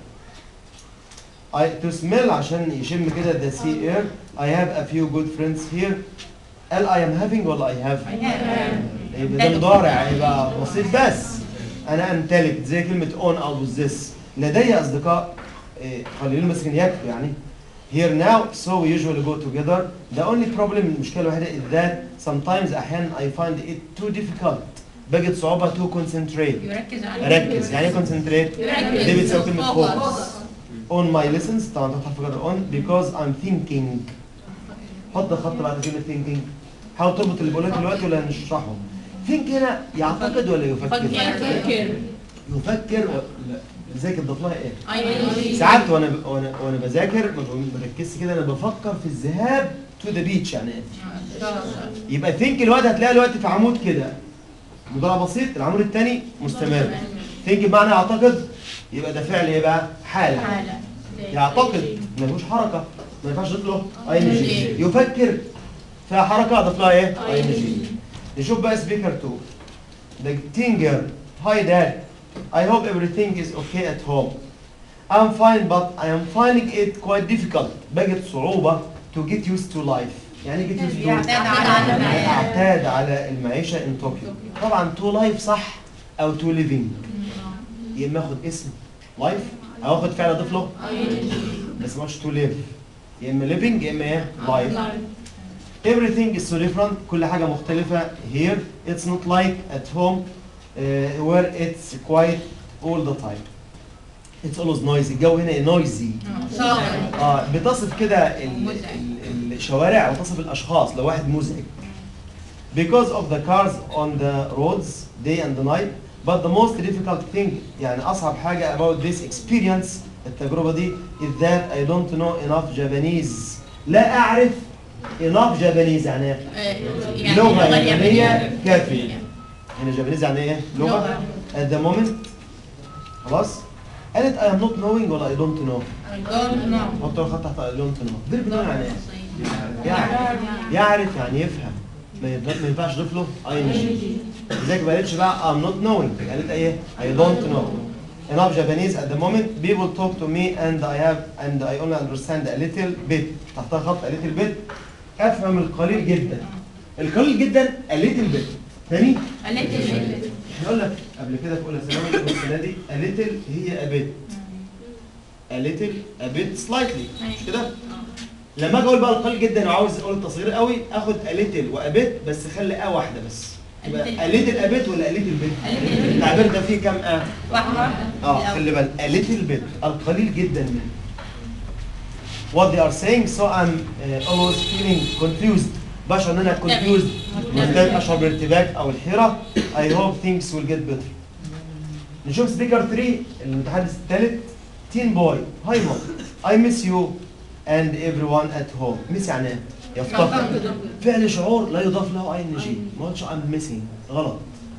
I, to smell عشان يشم كده the sea air I have a few good friends here قال I am having ولا I have يبقى ده مضارع يبقى بسيط بس انا امتلك زي كلمه اون او possess لدي اصدقاء إيه، قليلين بس كان يكفي يعني here now so we usually go together the only problem المشكله الوحيده is that sometimes احيانا I find it too difficult بجد صعوبه to concentrate يركز على اركز يعني ايه concentrate يركز. دي بتساوي كلمه Focus. focus on my lessons طبعا تحط حرف جر on because I'm thinking حط خط بعد كلمه thinking حاول تربط اللي بقوله لك دلوقتي ولا نشرحه think هنا يعتقد ولا يفكر يفكر يفكر و- لا ازاي تضيف لها ايه ING. ساعات وانا ب- وانا وانا بذاكر ما ب- ما بركزش كده انا بفكر في الذهاب تو ذا بيتش يعني ايه يبقى ثينك الوقت هتلاقي الوقت في عمود كده مضارع بسيط العمود الثاني مستمر ثينك بمعنى يعتقد يبقى ده فعل ايه بقى حاله حالة. يعتقد ما فيهوش حركه ما ينفعش تضيف له اي ان جي يفكر فيها حركه اضيف لها ايه اي ان جي نشوف بقى سبيكر 2 The Tinger Hi dad I hope everything is okay at home I'm fine but I am finding it quite difficult بجد صعوبة to get used to life يعني get used to يعتاد على المعيشة. اعتاد على المعيشة in طوكيو طبعا to life صح أو to living يا اما اخد اسم life او اخد فعل اضيف له بس ما اقولش تو ليف يا اما living يا اما ايه life everything is so different كل حاجة مختلفة here it's not like at home uh, where it's quiet all the time it's always noisy الجو هنا noisy صاخب اه بتصف كده ال- مزعج. ال- الشوارع وتصف الاشخاص لو واحد مزعج because of the cars on the roads day and night but the most difficult thing يعني اصعب حاجة about this experience التجربة دي is that I don't know enough Japanese لا اعرف enough Japanese يعني إيه؟ يعني لغة اللغة يابانية اليابانية كافية هنا جابانيز يعني ايه؟ لغة لغة. at the moment خلاص قالت I am not knowing ولا I don't know don't know. حط له خط تحت I don't know فيرب نو يعني ايه؟ يعرف يعرف يعني يفهم ما ينفع- ما ينفعش اضيف له اي ان جي لذلك ما قالتش بقى I'm not knowing قالت ايه I don't know enough Japanese at the moment people talk to me and I have and I only understand a little bit تحتها خط a little bit افهم القليل جدا القليل جدا a little bit تاني قالت لي يقول لك قبل كده في اولى ثانوي أولى السنه دي a little هي a bit a little a bit slightly مش كده لما اجي اقول بقى القليل جدا وعاوز اقول التصغير قوي اخد a little و a bit بس خلي ا واحده بس يبقى a little a bit ولا a little bit التعبير ده فيه كام ا واحدة اه خلي بالك a little bit القليل جدا منه what they are saying so I'm uh, always feeling confused بشعر ان انا confused محتاج اشعر بالارتباك او الحيره I hope things will get better نشوف سبيكر 3 المتحدث الثالث تين بوي هاي مام I miss you and everyone at home miss يعني ايه؟ يفتقد فعل شعور لا يضاف له اي ان جي ما قلتش I'm missing غلط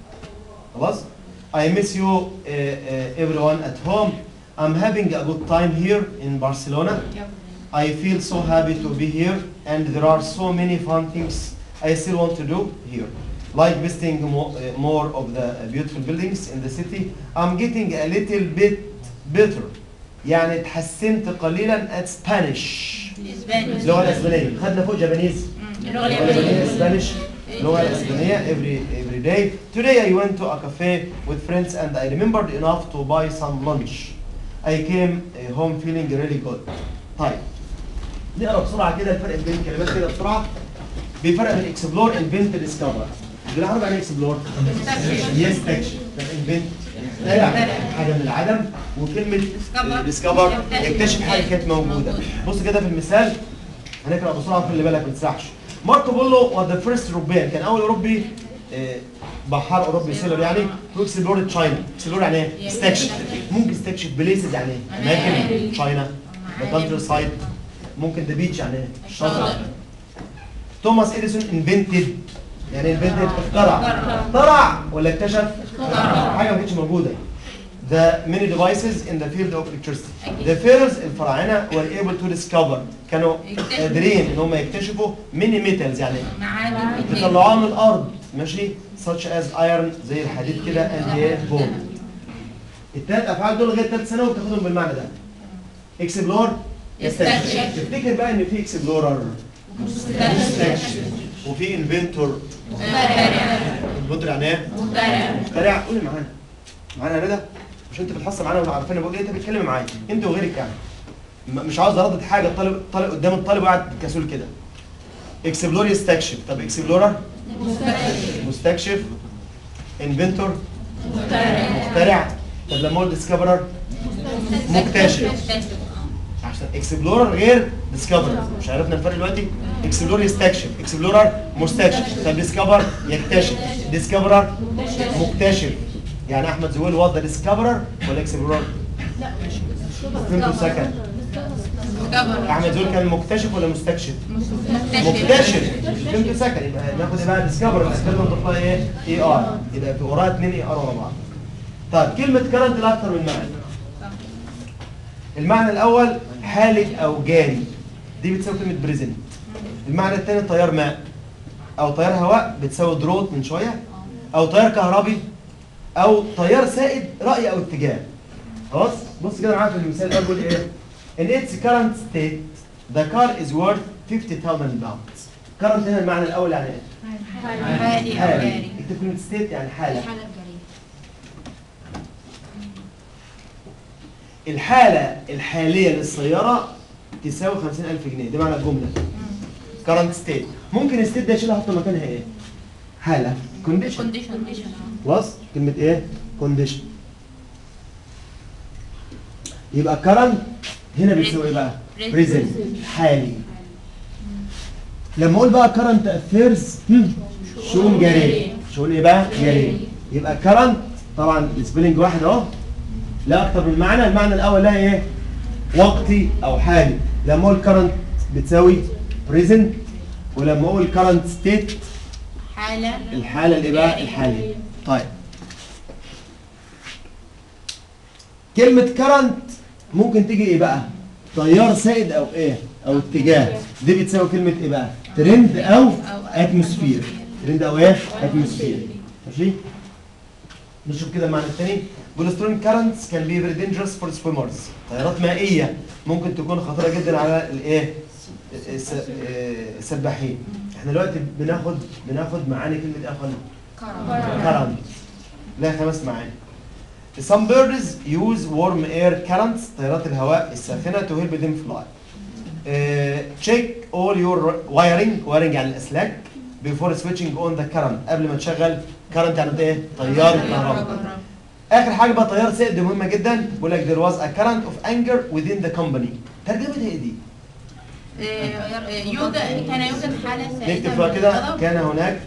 خلاص I miss you uh, uh, everyone at home I'm having a good time here in Barcelona I feel so happy to be here and there are so many fun things I still want to do here. Like visiting more, uh, more of the beautiful buildings in the city. I'm getting a little bit better. يعني اتحسنت قليلا at Spanish. الاسباني اللغة الإسبانية. خدنا فوق جابانيز. اللغة الإسبانية اليابانية Spanish. اللغة الإسبانية every every day. Today I went to a cafe with friends and I remembered enough to buy some lunch. I came uh, home feeling really good. طيب نقرا بسرعه كده الفرق بين الكلمات كده بسرعه بيفرق بين اكسبلور انفنت ديسكفر بالعربي يعني اكسبلور يستكشف طب انفنت يخترع حاجه من العدم وكلمه Discover. ديسكفر يكتشف. يكتشف حاجه كانت موجوده بص كده في المثال هنقرا بسرعه خلي بالك ما تسرحش ماركو بولو was the first European كان اول اوروبي آه، بحار اوروبي سيلر يعني تو اكسبلور تشاينا اكسبلور يعني ايه؟ استكشف ممكن استكشف بليسز يعني ايه؟ اماكن تشاينا ذا كونتري سايد ممكن ذا بيتش يعني ايه؟ الشاطئ توماس اديسون انفنتد يعني انفنتد اخترع اخترع ولا اكتشف؟ حاجه ما كانتش موجوده The many devices in the field of electricity. The pharaohs الفراعنه were able to discover كانوا يكتشفوا. قادرين ان هم يكتشفوا many metals يعني معادن كتير. يطلعوها من الارض ماشي such as iron زي الحديد كده and the gold. الثلاث افعال دول لغايه ثالث ثانوي بتاخدهم بالمعنى ده. اكسبلور يستكشف. تفتكر بقى ان في اكسبلورر مستكشف وفي انفنتور مخترع انفنتور يعني ايه؟ مخترع مخترع قولي معانا معانا يا رضا مش انت بتحصل معانا ولا عارفين بقول ايه انت بتتكلم معايا انت وغيرك يعني م- مش عاوز اردد حاجه الطالب طالب قدام الطالب قاعد كسول كده اكسبلور يستكشف طب اكسبلورر مستكشف انفنتور مخترع طب لما اقول ديسكفرر مكتشف عشان اكسبلورر غير ديسكفرر مش عرفنا الفرق دلوقتي اكسبلورر يستكشف اكسبلورر مستكشف طب ديسكفر يكتشف ديسكفرر مكتشف يعني احمد زويل هو ذا ديسكفرر ولا اكسبلورر؟ فهمتوا سكن ديسكفر احمد زويل كان مكتشف ولا مستكشف؟ مكتشف مكتشف فهمتوا سكن يبقى ناخد ايه بقى ديسكفر ديسكفر نضيف لها ايه؟ اي ار يبقى في وراها اثنين اي ار ورا بعض طيب كلمه كرنت لها اكتر من معنى المعنى الاول حالك او جاري دي بتساوي كلمه بريزنت المعنى الثاني تيار ماء او تيار هواء بتساوي دروت من شويه او تيار كهربي او تيار سائد راي او اتجاه خلاص بص كده معايا في المثال ده بيقول ايه in its current state the car is worth 50,000 pounds current هنا المعنى الاول يعني ايه حالي أو حالة جاري اكتب كلمه state يعني حاله الحالة الحالية للسيارة تساوي 50000 جنيه ده معنى الجملة current state ممكن الستيت ده اشيلها احط مكانها ايه؟ حالة condition كونديشن كونديشن خلاص كلمة ايه؟ condition يبقى current هنا بيساوي ايه بقى؟ Present. present حالي لما اقول بقى current affairs هم، شؤون جارية شؤون ايه بقى؟ جارية يبقى current طبعا السبيلنج واحد اهو لا اكتر من معنى المعنى الاول لها ايه؟ وقتي او حالي لما اقول current بتساوي present ولما اقول current state حالة الحالة اللي بقى الحالية طيب كلمة current ممكن تيجي ايه بقى؟ تيار سائد او ايه؟ او اتجاه دي بتساوي كلمة ايه بقى؟ ترند او اتموسفير ترند او ايه؟ اتموسفير ماشي؟ نشوف كده المعنى الثاني بيقول strong currents can be very dangerous for swimmers تيارات مائية ممكن تكون خطيرة جدا على الايه؟ الس- آه، السباحين احنا دلوقتي بناخد بناخد معاني كلمة ايه يا اخوانا؟ current لها خمس معاني Some birds use warm air currents طيارات الهواء الساخنة to help them fly. Uh, check all your wiring wiring يعني الأسلاك before switching on the current قبل ما تشغل current يعني ايه؟ تيار الكهرباء. آخر حاجة بقى تيار سائد دي مهمة جدا بيقول لك there was a current of anger within the company. ترجمتها ايه دي؟ آه، يوجد كان يوجد حالة سائدة نكتب من فيها كده الغضب. كان هناك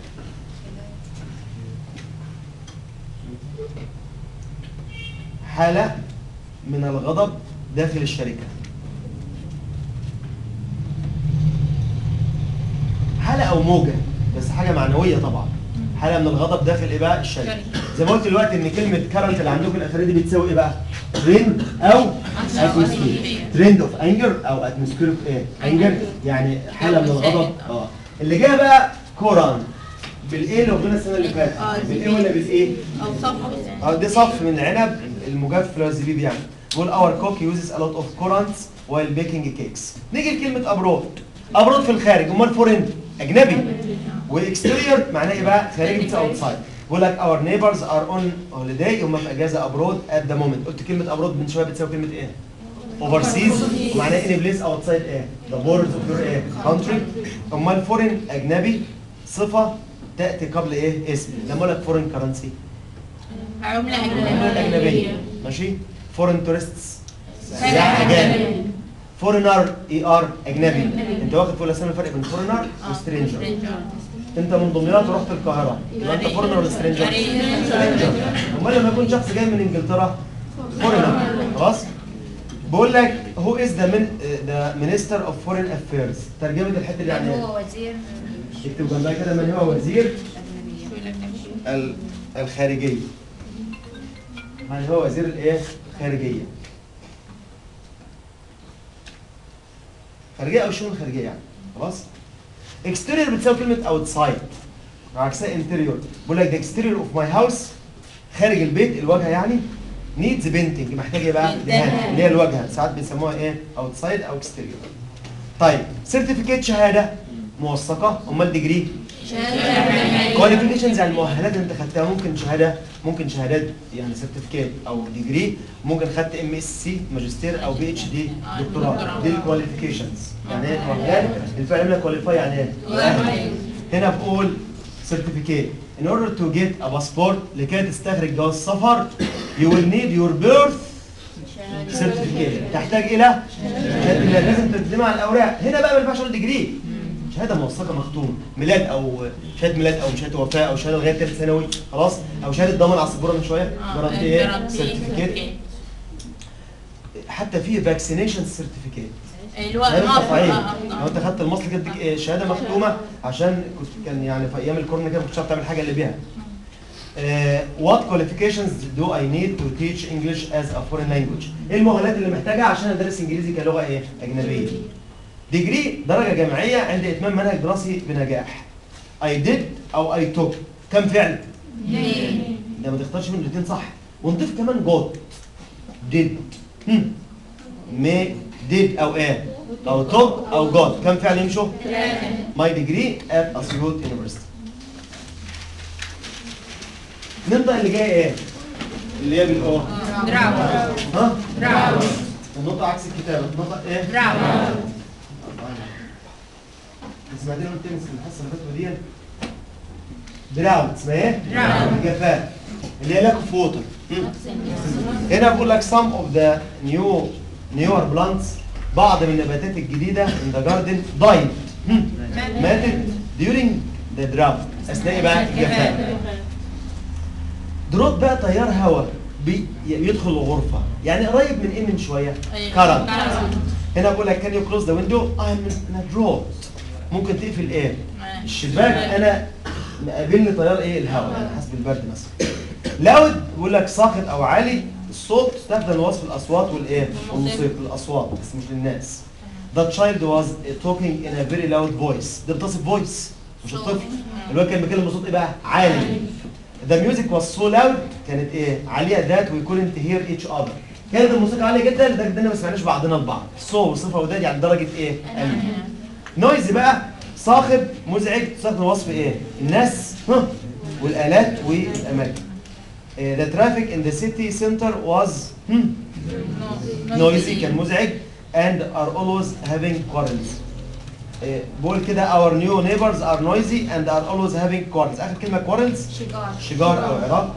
حالة من الغضب داخل الشركة حالة أو موجة بس حاجة معنوية طبعا حالة من الغضب داخل إيه بقى الشركة زي ما قلت دلوقتي إن كلمة كارنت اللي عندكم الأخيرة دي بتساوي إيه بقى؟ ترند أو اتموسفير ترند اوف انجر او اتموسفير اوف ايه؟ انجر يعني حالة من الغضب اه اللي جايه بقى كوران بالايه اللي واخدينها السنة اللي فاتت آه، بالايه ولا بالايه؟ أو صف اه دي صف من العنب المجفف اللي هو الزبيب يعني بيقول اور كوك يوزز a lot of currants while baking cakes نيجي لكلمه ابرود ابرود في الخارج امال فورين اجنبي واكستيريور معناه ايه بقى خارجي بتاع اوتسايد بيقول لك اور نيبرز ار اون هوليداي هم في اجازه ابرود ات ذا مومنت قلت كلمه ابرود من شويه بتساوي كلمه ايه اوفرسيز معناه اني بليس اوتسايد ايه ذا بوردز اوف يور ايه كونتري امال فورين اجنبي صفه تاتي قبل ايه اسم لما اقول لك فورين كرنسي عملة العملة أجنبية الأجنبية ماشي فورين تورستس سياح أجانب فورينر اي ار أجنبي أنت واخد فوق الأسامي الفرق بين فورينر وسترينجر أنت من دمياط ورحت القاهرة يبقى أنت فورينر ولا سترينجر؟ سترينجر أمال لما يكون شخص جاي من إنجلترا فورينر خلاص؟ بقول لك هو از ذا من ذا مينستر اوف فورين افيرز ترجمه الحته دي يعني ايه؟ هو وزير اكتب جنبها كده من هو وزير ال- الخارجية من هو وزير الايه الخارجية خارجية او شؤون خارجية يعني خلاص exterior بتساوي كلمة outside عكسها interior بقول لك the exterior of my house خارج البيت الواجهة يعني needs painting محتاج ايه بقى؟ دهان اللي هي الواجهة ساعات بيسموها ايه؟ outside او exterior طيب certificate شهادة موثقة امال ديجري كواليفيكيشنز يعني المؤهلات اللي انت خدتها ممكن شهاده ممكن شهادات يعني سيرتيفيكيت او ديجري ممكن خدت ام اس سي ماجستير او بي اتش دي دكتوراه دي الكواليفيكيشنز يعني ايه مؤهلات الفعل من كواليفاي يعني ايه؟ مؤهل. هنا بقول سيرتيفيكيت in order to get a passport لكي تستخرج جواز سفر you will need your birth سيرتيفيكيت تحتاج الى شهادة لازم تقدمها على الاوراق هنا بقى ما ينفعش اقول ديجري شهاده موثقه مختوم ميلاد او شهاده ميلاد او شهاده وفاه او شهاده لغايه ثالث ثانوي خلاص او شهاده ضمان على السبوره من شويه جرانتي ايه سيرتيفيكيت حتى في فاكسينيشن سيرتيفيكيت اللي هو شهاده المصل. تطعيم آه، لو آه. انت خدت المصل كده تديك إيه؟ شهاده مختومه عشان كنت كان يعني في ايام الكورونا كده ما كنتش عارف تعمل حاجه اللي بيها Uh, what qualifications do I need to teach English as a foreign language؟ ايه المؤهلات اللي محتاجها عشان ادرس انجليزي كلغه ايه؟ اجنبيه. ديجري درجه جامعيه عند اتمام منهج دراسي بنجاح. I did او I took كم فعل؟ ده ما تختارش من الاثنين صح ونضيف كمان جود did هم. may did او ايه؟ او took او got كم فعل يمشوا؟ My degree at Asyut University. نبدأ اللي جاي ايه؟ اللي هي بالاو دراو ها دراو النقطة عكس الكتابة النقطة ايه؟ دراو اسمها دي قلت تنس الحصة اللي فاتت دي دراوت اسمها ايه؟ دراوت. جفاف اللي هي لاك اوف ووتر هنا بقول لك some of the new newer plants بعض من النباتات الجديدة in the garden died هم. ماتت during the drought اثناء بقى الجفاف دروت بقى تيار هواء بي- يدخل الغرفة يعني قريب من ايه من شوية؟ كرنت هنا بقول لك كان يو كلوز ذا ويندو I'm in a drought ممكن تقفل ايه؟ الشباك انا مقابلني تيار ايه الهواء يعني حسب البرد مثلا لاود بيقول لك صاخب او عالي الصوت استخدم لوصف الاصوات والايه والموسيقى الاصوات بس مش للناس The child was talking in a very loud voice ده بتصف فويس مش الطفل الواد كان بيتكلم بصوت ايه بقى عالي The music was so loud كانت ايه عاليه that we couldn't hear each other كانت الموسيقى عاليه جدا لدرجه اننا ما سمعناش بعضنا البعض صو وصفه وداد يعني درجه ايه قليل نويز بقى صاخب مزعج تستخدم وصف ايه الناس ها والالات والاماكن Eh, the traffic in the city center was hmm, noisy كان مزعج and are always having quarrels إيه، بقول كده our new neighbors are noisy and are always having quarrels اخر كلمه quarrels شجار شجار او عراق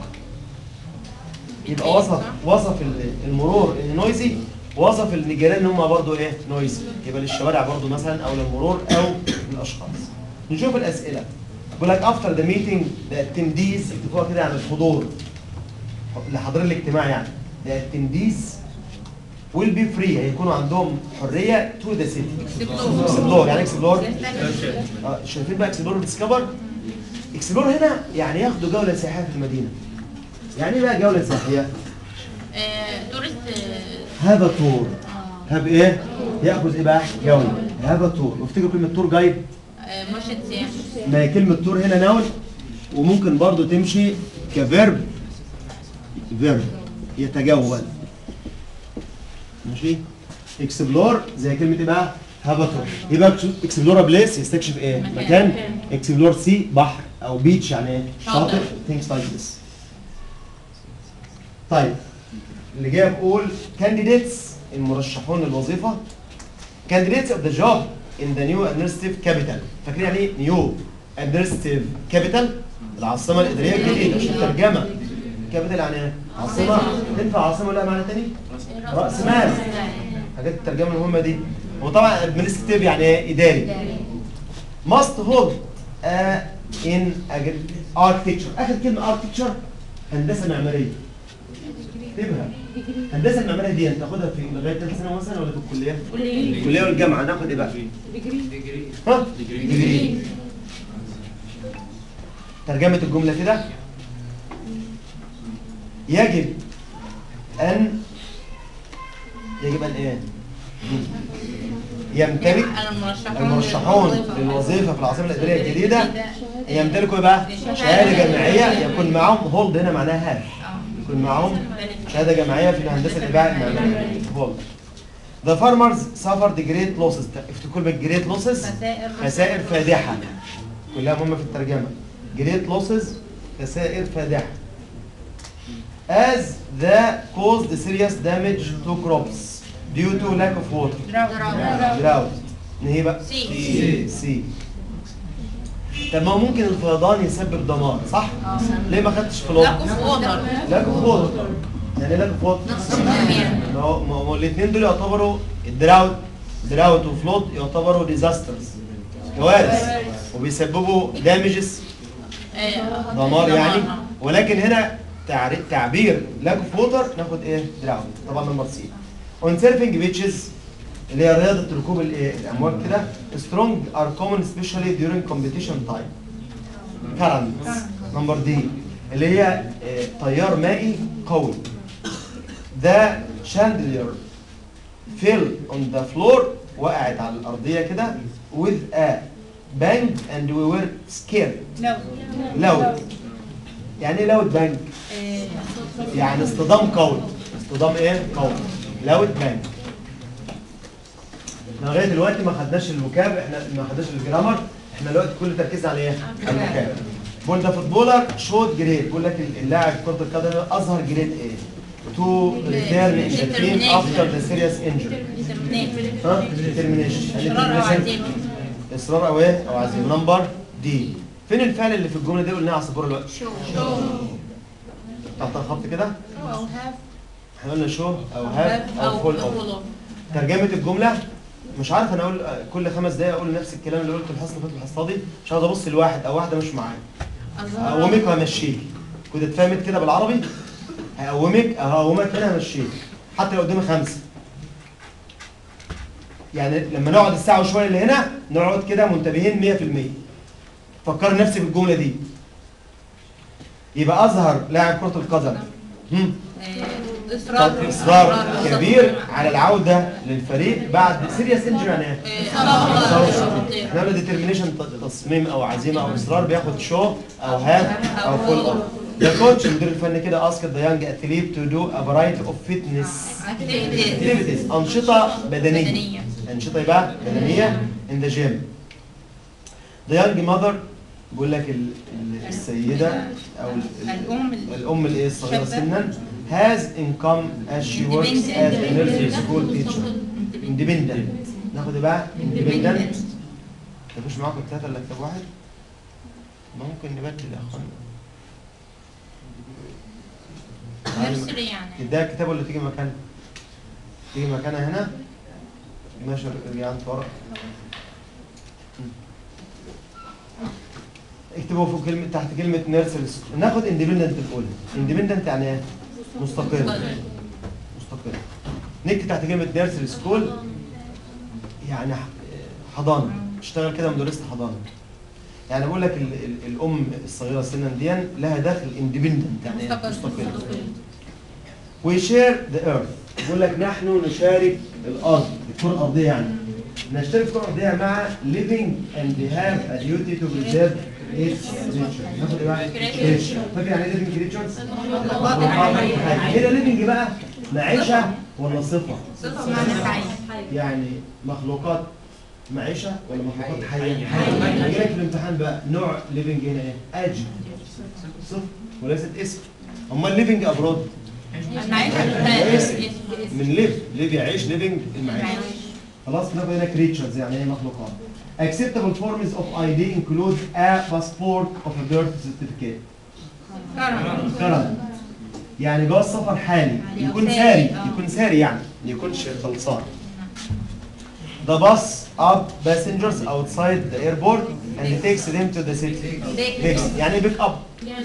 يبقى وصف وصف ال- المرور ان نويزي وصف ان الجيران هم برضه ايه نويزي يبقى للشوارع برضه مثلا او للمرور او للاشخاص نشوف الاسئله بيقول لك after the meeting the attendees اكتبوها كده عن الحضور اللي حاضرين الاجتماع يعني the attendees will be free هيكونوا عندهم حريه to the city اكسبلور يعني اكسبلور اه شايفين بقى اكسبلور ديسكفر اكسبلور هنا يعني ياخدوا جوله سياحيه في المدينه يعني ايه بقى جوله سياحيه تورست هذا تور هاب ايه ياخذ ايه بقى جوله هذا تور وافتكروا كلمه تور جايد مرشد سياحي ما هي كلمه تور هنا نون وممكن برضو تمشي كفيرب فيرب يتجول ماشي اكسبلور زي كلمه ايه بقى هابتور يبقى اكسبلور بليس يستكشف ايه مكان. مكان اكسبلور سي بحر او بيتش يعني ايه شاطئ. شاطئ things like this طيب اللي جاي بقول candidates المرشحون للوظيفه candidates of the job in the new administrative capital فاكرين يعني ايه new administrative capital العاصمه الاداريه الجديده مش الترجمه capital يعني ايه عاصمه تنفع عاصمه ولا معنى تاني راس مال حاجات الترجمه المهمه دي وطبعا administrative يعني ايه اداري must hold uh, in agri- architecture اخر كلمه architecture هندسه معماريه اكتبها هندسه المعماريه دي انت تاخدها في لغايه ثالث ثانوي مثلا ولا في الكليه؟ الكليه والجامعه ناخد ايه بقى؟ ها؟ ديجري ترجمه الجمله كده يجب ان يجب ان ايه؟ يمتلك المرشحون للوظيفه في العاصمه الاداريه الجديده يمتلكوا ايه بقى؟ شهاده جامعيه يكون معاهم هولد هنا معناها هاف يكون معاهم شهاده جامعيه في الهندسه الاباعيه المعماريه هولد The farmers suffered great losses افتكروا بالجريت losses خسائر خسائر فادحه كلها مهمه في الترجمه great losses خسائر فادحه as the caused serious damage to crops due to lack of water drought نهي بقى سي. سي سي طب ما هو ممكن الفيضان يسبب دمار صح؟ اه. ليه ما خدتش فلوت؟ لاك اوف ووتر لاك اوف ووتر يعني لاك اوف ووتر نقص المياه. ما هو ما هو الاثنين دول يعتبروا الدراوت دراوت وفلوت يعتبروا ديزاسترز كوارث وبيسببوا دامجز دمار يعني ولكن هنا تعري- تعبير لاك اوف ووتر ناخد ايه دراوت طبعا نمبر سي اون سيرفنج بيتشز اللي هي رياضه ركوب الايه الامواج كده سترونج ار كومن سبيشالي during competition تايم currents نمبر دي اللي هي آه، تيار مائي قوي The chandelier fell on the floor وقعت على الأرضية كده with a bang and we were scared loud يعني ايه loud bang؟ يعني اصطدام قوي اصطدام ايه؟ قوي loud bang احنا لغايه دلوقتي ما خدناش الوكاب احنا ما خدناش الجرامر احنا دلوقتي كل تركيزنا على ايه؟ على الوكاب بقول ده فوتبولر شوت جريد بقول لك اللاعب كره القدم اظهر جريد ايه تو ريتيرن ان ذا تيم افتر ذا سيريس انجري ها ديترمينيشن إصرار أو عزيمة. اصرار او ايه او عزيمه نمبر دي فين الفعل اللي في الجمله دي قلناها على السبوره دلوقتي شو تحت الخط كده شو أو هاف احنا قلنا شو او هاف او فول او فول ترجمه الجمله مش عارف انا اقول كل خمس دقايق اقول نفس الكلام اللي قلته الحصه اللي فاتت الحصه دي مش عاوز ابص لواحد او واحده مش معايا هقومك وهمشيك كنت اتفهمت كده بالعربي هقومك هقومك هنا همشيك حتى لو قدامي خمسه يعني لما نقعد الساعه وشويه اللي هنا نقعد كده منتبهين 100% فكر نفسي بالجمله دي يبقى اظهر لاعب كره القدم هم، إصرار اصرار كبير على العوده للفريق بعد سيريس انجري يعني ايه؟ احنا قلنا ديترمينيشن تصميم او عزيمه او اصرار بياخد شو او هاف او فول او يا كوتش المدير الفني كده اسك ذا يانج اتليت تو دو ا فرايتي اوف فيتنس اكتيفيتيز انشطه بدنيه بدنية. انشطه يبقى بدنيه ان ذا جيم ذا يانج ماذر بيقول لك ال- ال- السيده او ال- ال- الأم ال- الام الايه الصغيره شابة. سنا has income as she works as a nursery school teacher independent ناخد إيه بقى independent مفيش معاكم التلاته الا كتاب واحد ممكن نبدل يا اخوانا نرسري يعني تديها الكتاب ولا تيجي مكانها؟ تيجي مكانها هنا ماشي ارجع انت ورا اكتبوا فوق كلمة تحت كلمة نيرسري سكول ناخد اندبندنت الأولى اندبندنت يعني ايه؟ مستقل مستقل نكتب تحت كلمة نيرسري سكول يعني ح- حضانة اشتغل كده مدرسة حضانة يعني بقول لك ال- ال- الأم الصغيرة سنا دي لها دخل اندبندنت يعني إيه؟ مستقل We share the earth بيقول لك نحن نشارك الارض الكره الارضيه يعني نشترك الكره الارضيه مع living and we have a duty to preserve its nature ناخد ايه بقى؟ creation. فاكر يعني ايه living creatures؟ هنا living بقى معيشه ولا صفه؟ صفة معنى حي يعني مخلوقات معيشه ولا مخلوقات حيه؟ يجي لك في الامتحان بقى نوع living هنا ايه؟ اجل صفه وليست اسم امال living ابرود المعيشة من ليف ليف يعيش ليفنج المعيش خلاص ناخد هنا كريتشرز يعني ايه مخلوقات acceptable forms of ID include a passport of a birth certificate كرم current يعني جواز سفر حالي يكون ساري يكون ساري يعني ما يكونش خلصان The bus up passengers outside the airport and takes them to the city. Takes يعني بيك اب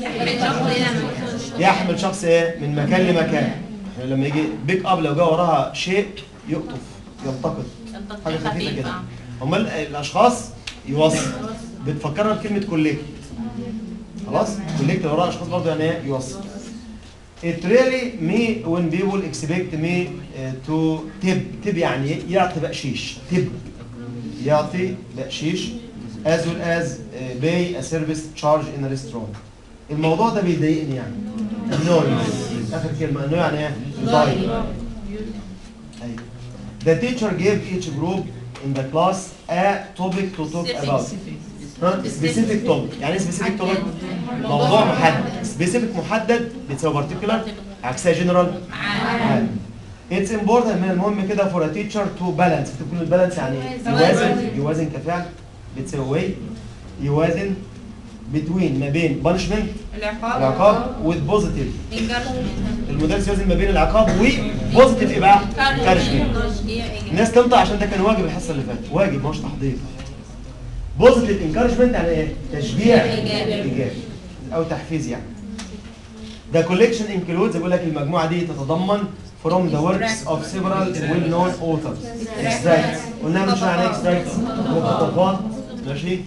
يحمل شخص ايه من مكان لمكان احنا لما يجي بيك اب لو جه وراها شيء يقطف يلتقط حاجه خفيفه كده امال الاشخاص يوصل بتفكرنا بكلمه كوليكت خلاص كوليكت لو وراها اشخاص برضه يعني ايه يوصل It really me when people expect me uh, to tip tip يعني إيه؟ يعطي بقشيش tip يعطي بقشيش as well as uh, pay a service charge in a restaurant الموضوع ده بيضايقني يعني annoying اخر كلمه انه يعني ايه يضايق أيوة. The teacher gave each group in the class a topic to talk about ها specific topic يعني ايه specific topic موضوع محدد specific محدد بتساوي particular عكسها general عام It's important من المهم كده for a teacher to balance تكون البالانس يعني إيه؟ يوازن يوازن كفعل بتساوي إيه؟ يوازن between ما بين punishment العقاب العقاب with positive encouragement المدرس يوازن ما بين العقاب و positive ايه بقى؟ encouragement الناس تنطق عشان ده كان واجب الحصه اللي فاتت واجب مش تحضير بوزيتيف انكارجمنت يعني ايه تشجيع إيجابي. ايجابي او تحفيز يعني The collection includes بيقول لك المجموعه دي تتضمن from the works of several well-known authors extracts قلنا من شويه عن extracts مقتطفات ماشي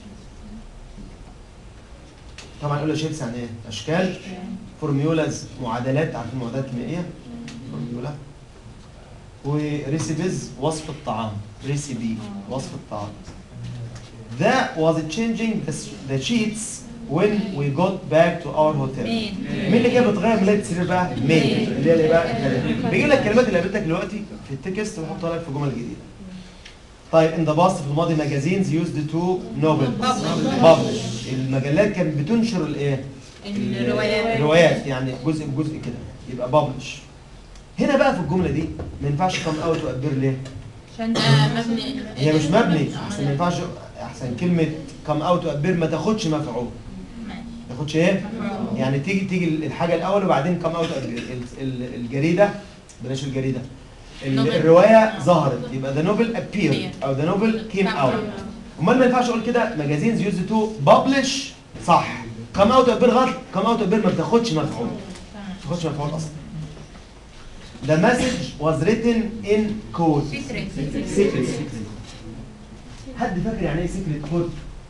طبعا قلنا شيبس يعني ايه اشكال فورميولاز معادلات عارفين المعادلات الكيميائيه فورميولا وريسيبيز وصف الطعام ريسيبي وصف الطعام That was changing the, the sheets when we got back to our hotel. مين مين اللي كانت بتغير ملايه السرير بقى؟ مين اللي هي اللي بقى كلام. بيجي لك الكلمات اللي قابلتك دلوقتي في التكست ويحطها لك في جمل جديده. طيب in the past في الماضي magazines used to novel publish المجلات كانت بتنشر الايه الروايات الروايات يعني جزء بجزء كده يبقى بابلش هنا بقى في الجمله دي ما ينفعش كم اوت وابير ليه عشان ده مبني هي مش مبني احسن ما ينفعش احسن كلمه كم اوت وابير ما تاخدش مفعول ماشي. ما تاخدش ايه يعني تيجي تيجي الحاجه الاول وبعدين كم اوت وابير ال- ال- الجريده بلاش الجريده ال- نوبل. الروايه ظهرت يبقى ذا نوبل ابير او ذا نوبل كيم اوت امال ما ينفعش اقول كده ماجازينز يوز تو ببلش صح كم اوت وابير غلط كم اوت وابير ما بتاخدش مفعول تمام. ما بتاخدش مفعول اصلا The message was written in code سيكريت secret حد فاكر يعني ايه secret code؟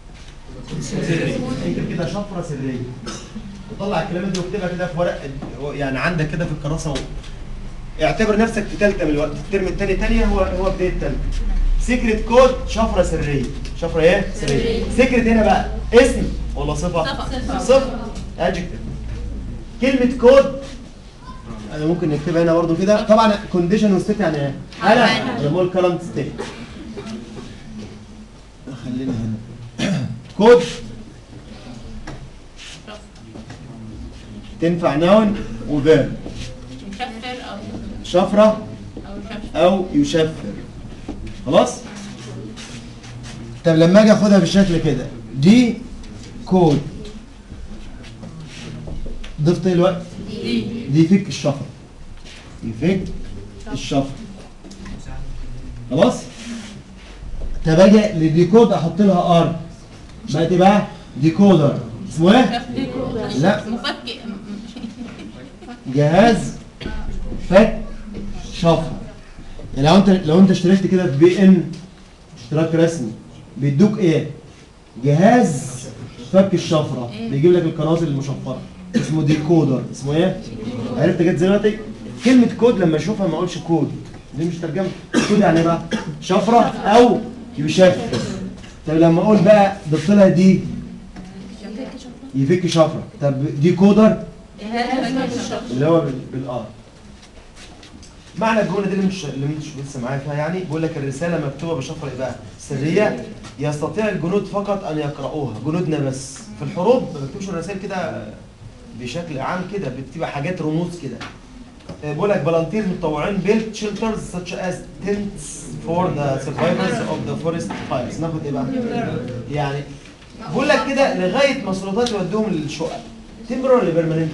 اكتب كده شفره سريه وطلع الكلمات دي واكتبها كده في ورق يعني عندك كده في الكراسه و... اعتبر نفسك في ثالثه من الوقت الترم الثاني ثانيه هو هو بدايه ثالثه سيكريت كود شفره سريه شفره ايه؟ سريه سيكريت هنا بقى اسم ولا صفه؟ صفة. صفه ادجكتيف كلمه كود انا ممكن نكتبها هنا برضو كده طبعا كونديشن وستيت يعني ايه؟ حاله حالة. زي ما قلت كلام ستيت خلينا هنا كود تنفع نون وفيرب مشفر او شفره او شفر او يشفر خلاص طب لما اجي اخدها بالشكل كده دي كود ضفت ايه الوقت دي دي فك الشفره يفك الشفره خلاص طب اجي للديكود احط لها ار بقت إيه بقى ديكودر اسمه ايه لا. مفك جهاز فك شفره يعني لو انت لو انت اشتركت كده في بي ان اشتراك رسمي بيدوك ايه جهاز فك الشفره إيه؟ بيجيب لك القنوات المشفره اسمه ديكودر اسمه ايه عرفت جت دلوقتي كلمه كود لما اشوفها ما اقولش كود دي مش ترجمه كود يعني إيه بقى شفره او يشفر طب لما اقول بقى ضفت لها دي يفك شفره طب دي كودر اللي هو بال- بالار معنى الجمله دي اللي مش اللي مش لسه معايا فيها يعني بيقول لك الرساله مكتوبه بشفره ايه بقى سريه يستطيع الجنود فقط ان يقرأوها جنودنا بس في الحروب ما بكتبش الرسائل كده بشكل عام كده بتبقى حاجات رموز كده آه، بيقول لك فالنتير متطوعين build shelters such as tents for the survivors of the forest fires ناخد ايه بقى؟ يعني بيقول لك كده لغايه ما السلطات يودوهم للشقق تمبر ولا بيرمننت؟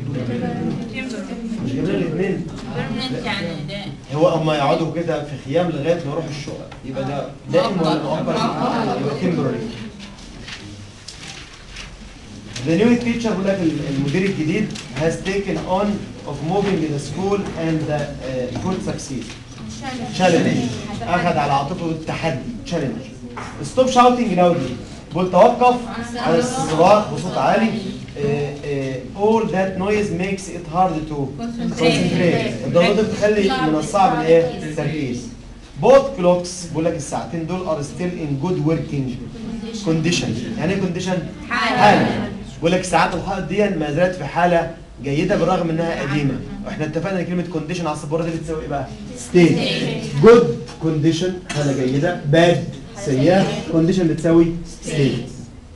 مش جايبين الاثنين بيرمننت يعني ده هو اما يقعدوا كده في خيام لغايه ما يروحوا الشقق يبقى ده دائم ولا مؤقت؟ يبقى تمبرري The new teacher بيقول لك المدير الجديد has taken on of moving the school and the uh, could succeed. challenge اخذ على عاتقه التحدي challenge stop shouting loudly بقول توقف عن الصراخ بصوت عالي آه، آه، all that noise makes it hard to concentrate الضوضاء دي بتخلي من الصعب الايه التركيز both clocks بقول لك الساعتين دول are still in good working condition يعني ايه condition حالة بقول لك ساعات الحائط دي ما زالت في حالة جيدة بالرغم انها قديمة واحنا اتفقنا ان كلمة condition على السبورة دي بتساوي ايه بقى؟ state good condition حالة جيدة bad سيئة condition بتساوي state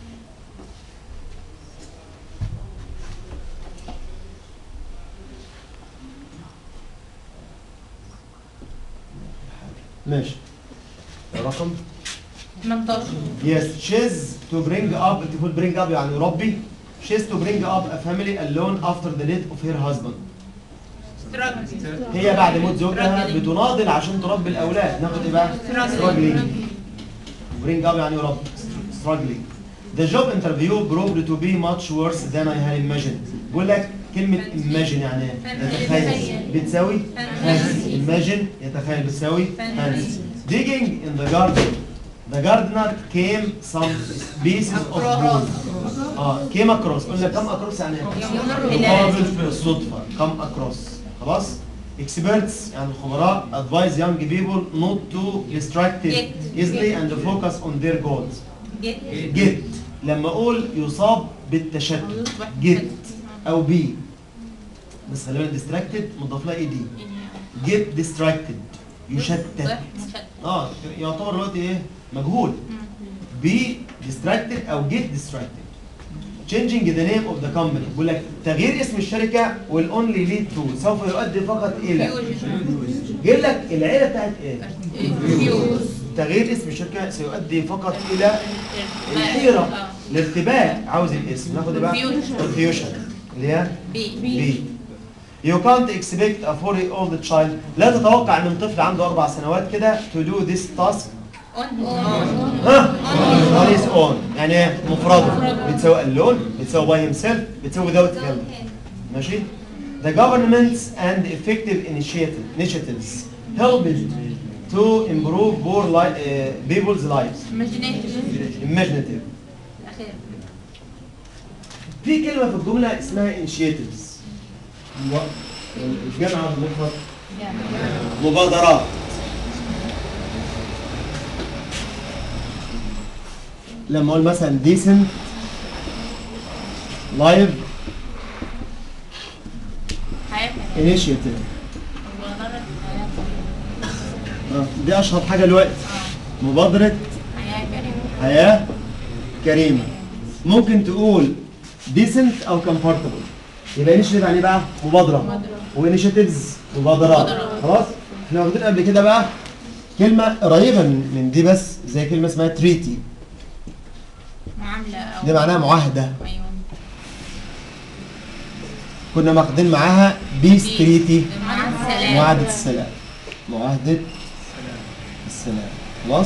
ماشي رقم 18 Yes, she's to bring up تقول bring up يعني يربي she's to bring up a family alone after the death of her husband struggling هي بعد موت زوجها بتناضل عشان تربي الاولاد ناخد ايه بقى struggling bring up يعني يربي struggling the job interview proved to be much worse than I had imagined بقول لك كلمة imagine يعني ايه؟ يتخيل بتساوي fancy imagine يتخيل بتساوي fancy digging in the garden the gardener came some pieces of wood اه came across قلنا come across يعني ايه؟ يقابل بالصدفة come across خلاص experts يعني الخبراء advise young people not to distracted Get. easily and focus on their goals get get لما اقول يصاب بالتشتت get او بي بس خلي بالك distracted مضاف لها اي دي get distracted يشتت اه يعتبر دلوقتي ايه مجهول be distracted او get distracted changing the name of the company بيقول لك تغيير اسم الشركه will only lead to سوف يؤدي فقط الى جايب لك العيله بتاعت ايه؟ فيوز تغيير اسم الشركه سيؤدي فقط الى الحيره الارتباك عاوز الاسم ناخد ايه بقى؟ Confusion. confusion اللي هي بي بي You can't expect a four year old child لا تتوقع من طفل عنده أربع سنوات كده to do this task ها on his own يعني ايه مفرده بتساوي اللون بتساوي by himself بتساوي without help ماشي The governments and effective initiative, initiatives help to improve poor li- uh, people's lives imaginative imaginative الأخير في كلمة في الجملة اسمها initiatives و- الجامعة المفرد مبادرات لما اقول مثلا decent live حياة initiative مبادرة آه، دي اشهر حاجة دلوقتي مبادرة حياة كريمة حياة كريمة ممكن تقول decent او comfortable يبقى initiative يعني إيه بقى مبادرة وانيشيتيفز مبادرات مبادرات. خلاص احنا واخدين قبل كده بقى كلمة قريبة من من دي بس زي كلمة اسمها تريتي معاملة أو دي معناها معاهدة أيوة كنا واخدين معاها بيس تريتي معاهدة السلام معاهدة السلام معاهدة السلام خلاص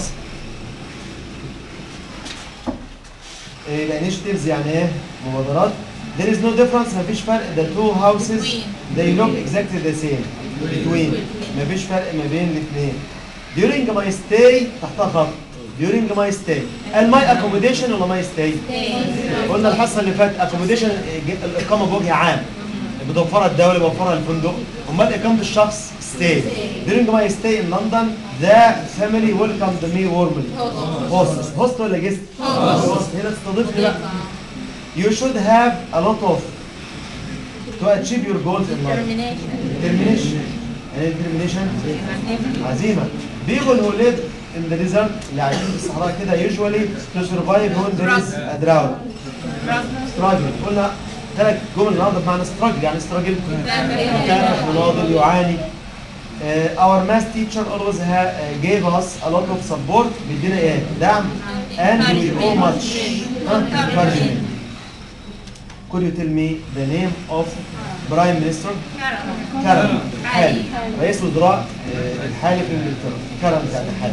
يبقى initiatives يعني ايه مبادرات there is no difference مفيش فرق the two houses they look exactly the same between مفيش فرق ما بين الاثنين during my stay تحتها خط during my stay قال my accommodation ولا my stay قلنا الحصه اللي فاتت accommodation الاقامه بوجه عام بتوفرها الدوله بيوفرها الفندق امال اقامه الشخص stay during my stay in London the family welcomed me warmly host host ولا guest host هنا تستضيفني بقى you should have a lot of to achieve your goals in life termination determination يعني determination عزيمة people who live in the desert اللي عايشين في الصحراء كده usually to survive when there is a drought struggle قلنا ثلاث جمل النهارده بمعنى struggle يعني struggle كان مناضل يعاني Uh, our math teacher always ha uh, gave us a lot of support بيدينا ايه؟ دعم and we owe much ها؟ encouragement. Could you tell me the name of Prime Minister كرم حالي رئيس الوزراء آه، الحالي في انجلترا كرم كان حالي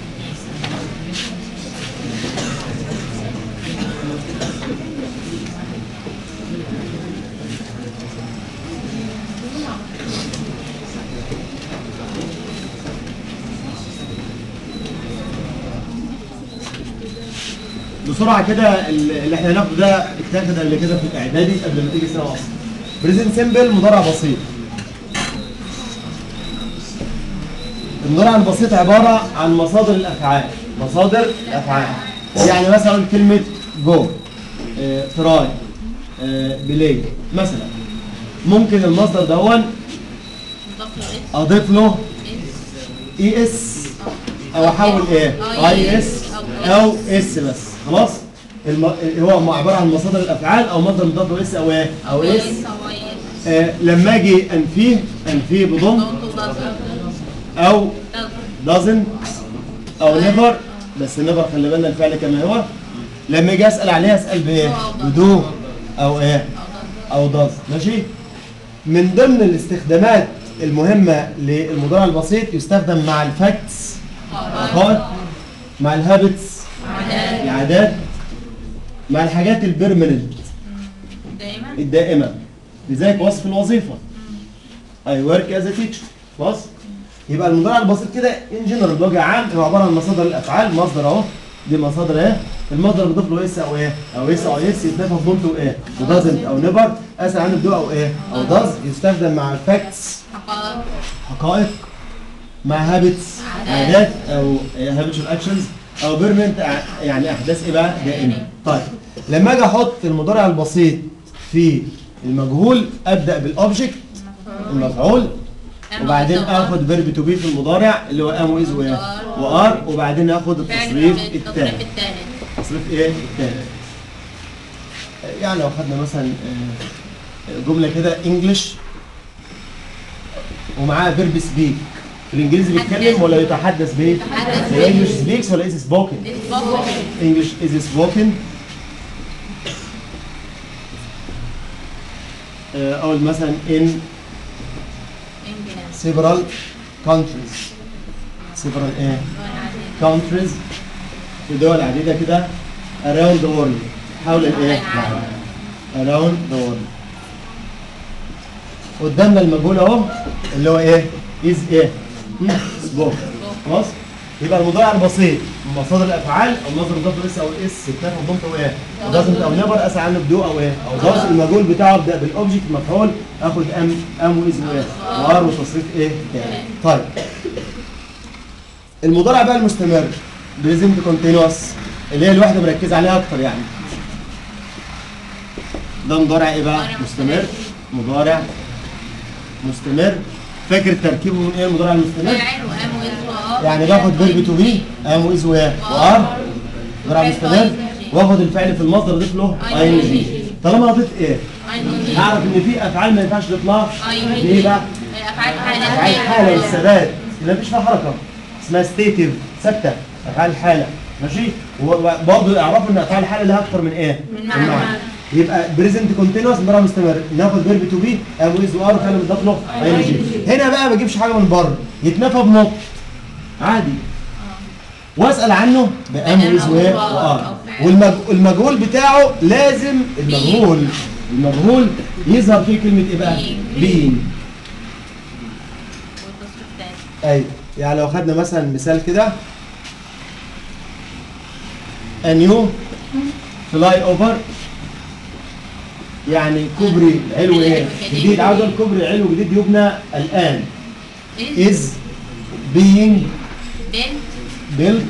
بسرعه كده اللي احنا هناخده ده اتاخد قبل كده في الاعدادي قبل ما تيجي سنه اصلا بريزنت سيمبل مضارع بسيط المضارع البسيط عباره عن مصادر الافعال مصادر الافعال يعني مثلا أقول كلمه جو تراي بلاي مثلا ممكن المصدر دون اضيف له اي اس او احول ايه اي اس او اس بس خلاص الم... هو عباره عن مصادر الافعال او مصدر مضاف له اس او ايه او اس آه لما اجي انفيه انفيه بضم او doesn't او never بس never خلي بالنا الفعل كما هو لما اجي اسال عليها اسال بايه بدو او ايه او does ماشي من ضمن الاستخدامات المهمه للمضارع البسيط يستخدم مع الفاكتس عقائد مع الهابتس العادات مع الحاجات البيرمننت دائما الدائمه لذلك وصف الوظيفه I work as a teacher خلاص يبقى المضارع البسيط كده ان جنرال بوجه عام هو عباره عن مصادر الافعال مصدر اهو دي مصادر ايه المصدر بيضيف له اس او ايه او اس او اس يتنفى بضمته ايه ودازنت او نيفر اسال عنه بدو او ايه او داز يستخدم مع الفاكتس حقائق حقائق مع هابتس عادات او هابتشوال اكشنز او بيرمنت يعني احداث ايه بقى دائمه طيب لما اجي احط المضارع البسيط في المجهول ابدا بالاوبجكت المفعول وبعدين اخد فيرب تو بي في المضارع اللي هو ام واز وايه وار وبعدين اخد التصريف الثاني الثالث التصريف ايه الثاني يعني لو خدنا مثلا آه، جمله كده انجلش ومعاها فيرب سبيك في الانجليزي بيتكلم ولا يتحدث بايه؟ يتحدث زي انجلش سبيكس ولا از سبوكن؟ انجلش از سبوكن اقول مثلا in several countries several ايه countries في دول عديدة كده around the world حول الايه around the world قدامنا المجهول اهو اللي هو ايه is ايه سبوك خلاص يبقى المضارع البسيط من مصادر الافعال او مصدر مضاف اس او الاس التاء والضمه او ايه لازم او نيفر اسال عنه بدو او ايه او ضرب المجهول بتاعه ابدا بالاوبجكت مفعول اخد ام ام واز وايه وار وتصريف ايه تاني طيب المضارع بقى المستمر بريزنت كونتينوس اللي هي الواحده مركزه عليها اكتر يعني ده مضارع ايه بقى مضارع مستمر مضارع مستمر فاكر تركيبه من ايه المضارع المستمر يعني باخد فيرب تو بي ام واز وير وار مضارع مستمر واخد الفعل في المصدر اضيف له اي ان جي طالما اضيف ايه اعرف ان في افعال ما ينفعش تضيف لها ليه بقى افعال افعال حاله والثبات اللي مفيش فيها حركه اسمها ستيتيف ثابته افعال الحاله ماشي وبرضه اعرفوا ان افعال الحاله لها اكتر من ايه؟ من معنى. يبقى بريزنت كونتينوس مضارع مستمر ناخد فيرب تو بي ام ويز وار فعل مضاف له اي ان جي هنا بقى ما بجيبش حاجه من بره يتنفى بنط عادي واسال عنه بام بأم ويز أو وير وار. وار والمجهول بتاعه لازم المجهول المجهول يظهر فيه كلمه ايه بقى؟ Being. بين والتصريف تاني ايوه يعني لو خدنا مثلا مثال كده a new fly over يعني كوبري علو ايه جديد عاوز اقول كوبري علو جديد يبنى الان is being بنت built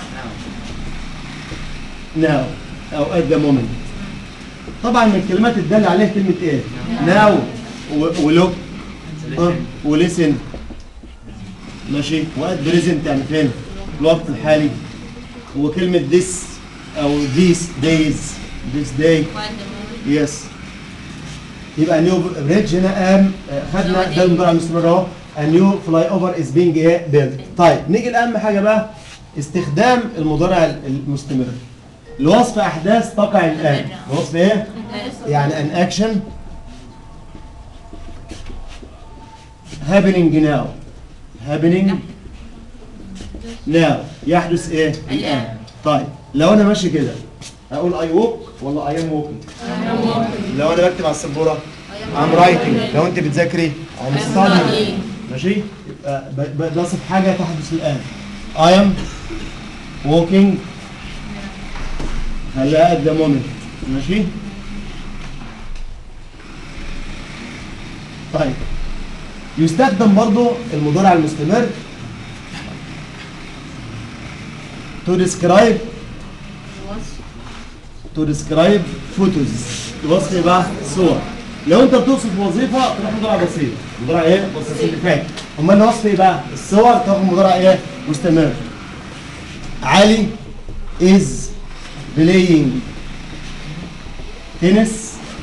ناو now او at the moment طبعا من الكلمات الدالة عليها كلمة ايه now و- ولوك اه ولسن ماشي وات بريزنت يعني فين في الوقت الحالي وكلمة this او these days this day يس يبقى نيو بريدج هنا قام آه، خدنا ده المضارع المستمر اهو a new fly over is being ايه built طيب نيجي لاهم حاجه بقى استخدام المضارع المستمر لوصف احداث تقع الان وصف ايه يعني an action happening now happening now يحدث ايه الان طيب لو انا ماشي كده اقول I walk ولا I am walking لو انا بكتب على السبوره I'm writing لو انت بتذاكري I'm studying ماشي يبقى ب- ب- بصف حاجه تحدث الان I am walking هلا at the moment ماشي طيب يستخدم برضو المضارع المستمر to describe to describe photos الوصف ايه بقى صور لو انت بتوصف وظيفه تروح مضارع بسيط مضارع ايه بسيط اللي فات امال الوصف ايه بقى الصور تاخد مضارع ايه مستمر علي is playing tennis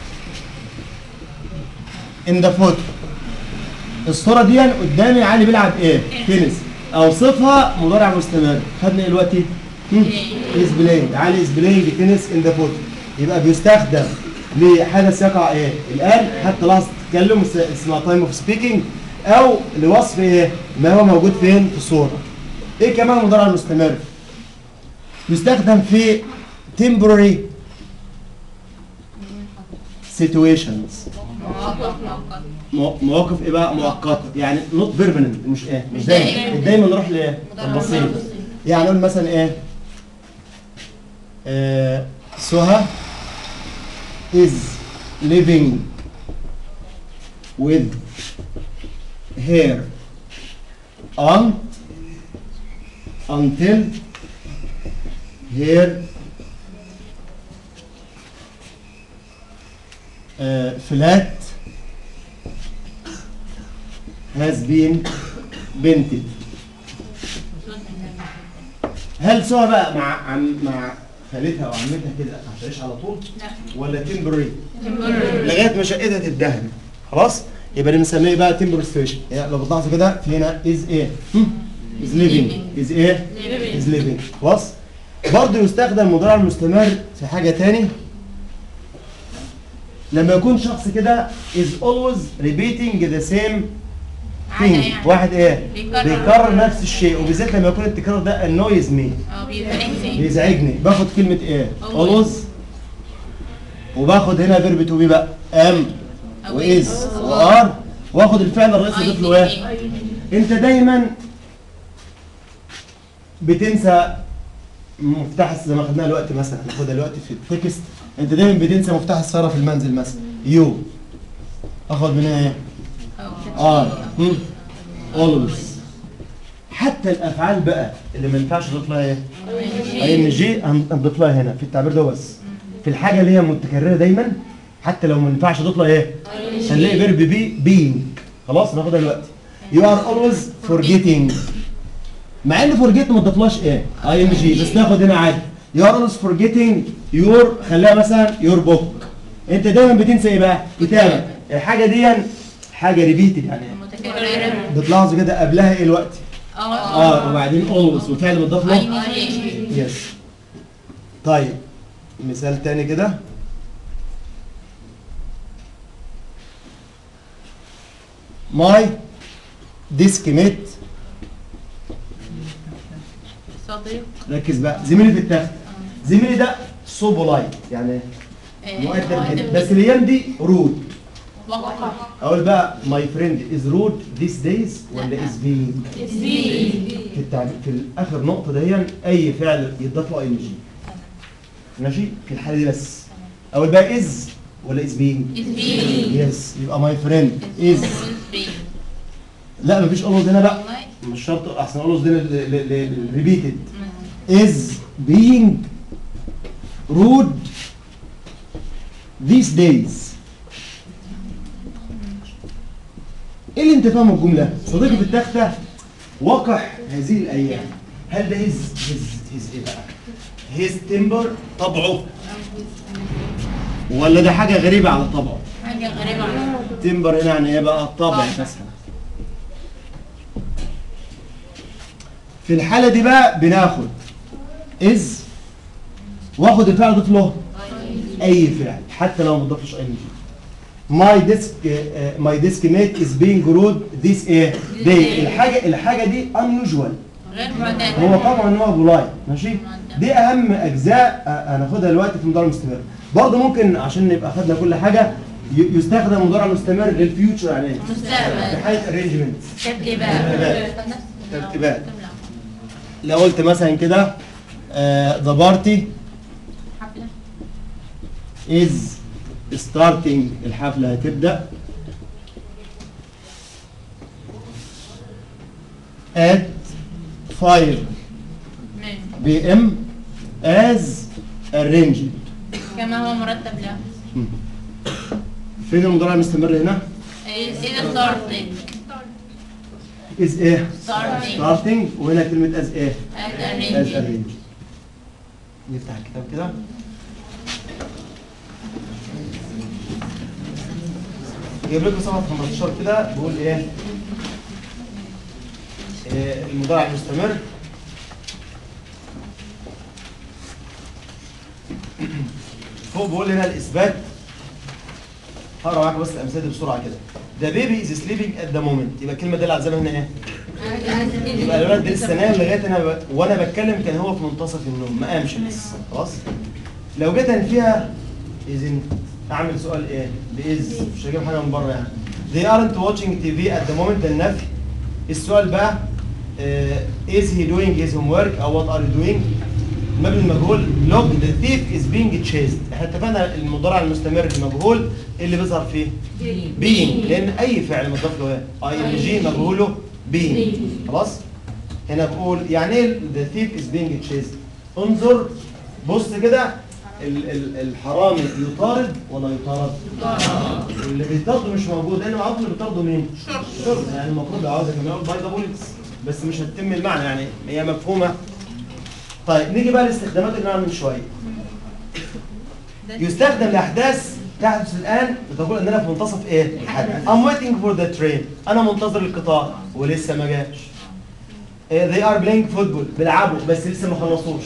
in the photo الصوره دي قدامي علي بيلعب ايه تنس اوصفها مضارع مستمر خدنا ايه دلوقتي از بلاينج علي از بلاينج تنس ان ذا فوتو يبقى بيستخدم لحدث يقع ايه الان حتى لحظه تتكلم اس- اسمها تايم اوف سبيكينج او لوصف ايه ما هو موجود فين في الصوره ايه كمان المضارع المستمر يستخدم في temporary situations مؤقت مؤقت مو- مواقف ايه بقى مؤقته يعني نوت بيرمننت مش ايه مش مش دايما دايما. دايما نروح لايه مضارع البسيط بسيط. يعني نقول مثلا ايه آه، سهى is living with her aunt until her uh, flat has been painted هل سهى بقى مع عم- مع خالتها او عمتها كده هتعيش على طول لا ولا تمبرري temporary. لغايه ما شقتها تدهن خلاص يبقى دي بنسميه بقى تمبر ستيشن يعني لو بتلاحظوا كده في هنا از ايه از ليفينج از ايه از ليفينج خلاص برضه يستخدم المضارع المستمر في حاجه تاني لما يكون شخص كده is always repeating the same عادة thing يعني. واحد ايه بيكرر. بيكرر نفس الشيء وبالذات لما يكون التكرار ده annoys me اه بيزعجني بيزعجني باخد كلمة ايه؟ Always. always وباخد هنا فيرب تو بي بقى ام أو واز is. وار واخد الفعل الرئيسي اضيف له ايه؟ انت دايما بتنسى مفتاح الس- زي ما خدناها دلوقتي مثلا ناخدها دلوقتي في التكست انت دايما بتنسى مفتاح السيارة في المنزل مثلا يو اخد منها ايه؟ ار always حتى الافعال بقى اللي ما ينفعش اضيف لها ايه؟ اي ان جي هنضيف لها هنا في التعبير ده بس في الحاجه اللي هي متكرره دايما حتى لو ما ينفعش اضيف لها ايه هنلاقي فيرب بي بينج خلاص ناخدها دلوقتي يو ار اولويز فورجيتنج مع ان فورجيت ما تضيفلهاش ايه اي ان جي بس ناخد هنا عادي يو ار اولويز فورجيتنج يور خليها مثلا يور بوك انت دايما بتنسى ايه بقى كتابك الحاجه دي حاجه ريبيتد يعني متكررة بتلاحظوا كده قبلها ايه الوقت اه اه وبعدين اولويز وفعل مضاف له ING. يس طيب مثال تاني كده ماي ديسك ميت صديق ركز بقى زميلي في التخت زميلي ده سو بولايت يعني آه، مؤدب جدا مؤدب بس الايام دي رود وقع اقول بقى ماي فريند از رود ذيس دايز ولا از بينج في التعبير في اخر نقطه دي اي فعل يضاف له اي جي ماشي في الحاله دي بس اقول بقى از ولا از بينج is being يس يبقى ماي فريند is از always being لا مفيش اولوز هنا بقى والله مش شرط احسن اولوز هنا ريبيتد مم. is being rude these days ايه اللي انت فاهمه الجمله صديقي في التخته وقح هذه الايام هل ده هز هز هز ايه بقى هز تمبر طبعه ولا ده حاجه غريبه على طبعه حاجة غريبة عنه تمبر هنا يعني ايه بقى الطبع مثلا في الحالة دي بقى بناخد از واخد الفعل اضيف له اي فعل حتى لو ما ضافش اي جي ماي ديسك ماي ديسك ميت از بينج رود ذيس ايه داي الحاجه الحاجه دي unusual غير معتاد هو طبعا هو بولاي ماشي دي اهم اجزاء آه، هناخدها دلوقتي في المضارع المستمر برضه ممكن عشان نبقى خدنا كل حاجه ي- يستخدم المضارع المستمر للفيوتشر يعني إيه؟ مستقبل. في حاله ارينجمنت ترتيبات ترتيبات لو قلت مثلا كده ذا بارتي حفلة از ستارتنج الحفله هتبدا at 5 ماشي. بي ام از arranged كما هو مرتب له فين المضارع المستمر هنا؟ is is starting از ايه؟ starting starting وهنا كلمة از ايه؟ as از arranged arranged نفتح الكتاب كده جايب لكم صفحة 15 كده بيقول ايه؟ إيه المضارع المستمر فوق بيقول هنا الاثبات هقرا معاك بس الامثله دي بسرعه كده The baby is sleeping at the moment يبقى الكلمه دي اللي عايزينها هنا ايه؟ يبقى الولد ده لسه نايم لغايه انا ب... وانا بتكلم كان هو في منتصف النوم ما قامش لسه خلاص لو جيت فيها اذن اعمل سؤال ايه باذ مش هجيب حاجه من بره يعني they aren't watching TV at the moment ده النفي السؤال بقى آه، is he doing his homework او what are you doing المبني المجهول look the thief is being chased احنا اتفقنا المضارع المستمر المجهول اللي بيظهر فيه being لان اي فعل مضاف له ايه اي ان جي مجهوله being خلاص هنا بقول يعني ايه the thief is being chased انظر بص كده ال- ال- الحرامي يطارد ولا يطارد اللي بيطارده مش موجود لان معروف اللي بيطارده مين شرطه يعني المفروض لو عاوز كمان يقول باي ذا بوليس بس مش هتتم المعنى يعني هي مفهومه طيب نيجي بقى لاستخدامات اللي قلنا من شويه يستخدم لاحداث تحدث الان بتقول ان انا في منتصف ايه الحدث I'm waiting for the train انا منتظر القطار ولسه ما جاش إيه، they are playing football بيلعبوا بس لسه ما خلصوش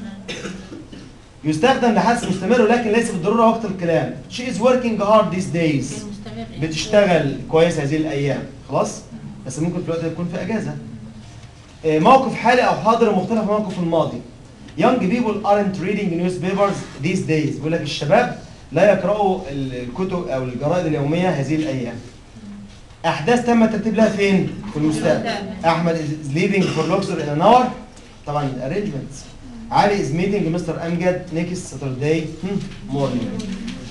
يستخدم لحدث مستمر ولكن ليس بالضروره وقت الكلام she is working hard these days مستمر بتشتغل كويس هذه الايام خلاص بس ممكن في الوقت ده يكون في اجازه آه، موقف حالي او حاضر مختلف عن الموقف الماضي young people aren't reading newspapers these days بيقول لك الشباب لا يقرأوا الكتب او الجرائد اليوميه هذه الايام احداث تم الترتيب لها فين في المستقبل احمد is leaving for Luxor in an hour طبعا arrangements علي is meeting مستر امجد next Saturday hmm, morning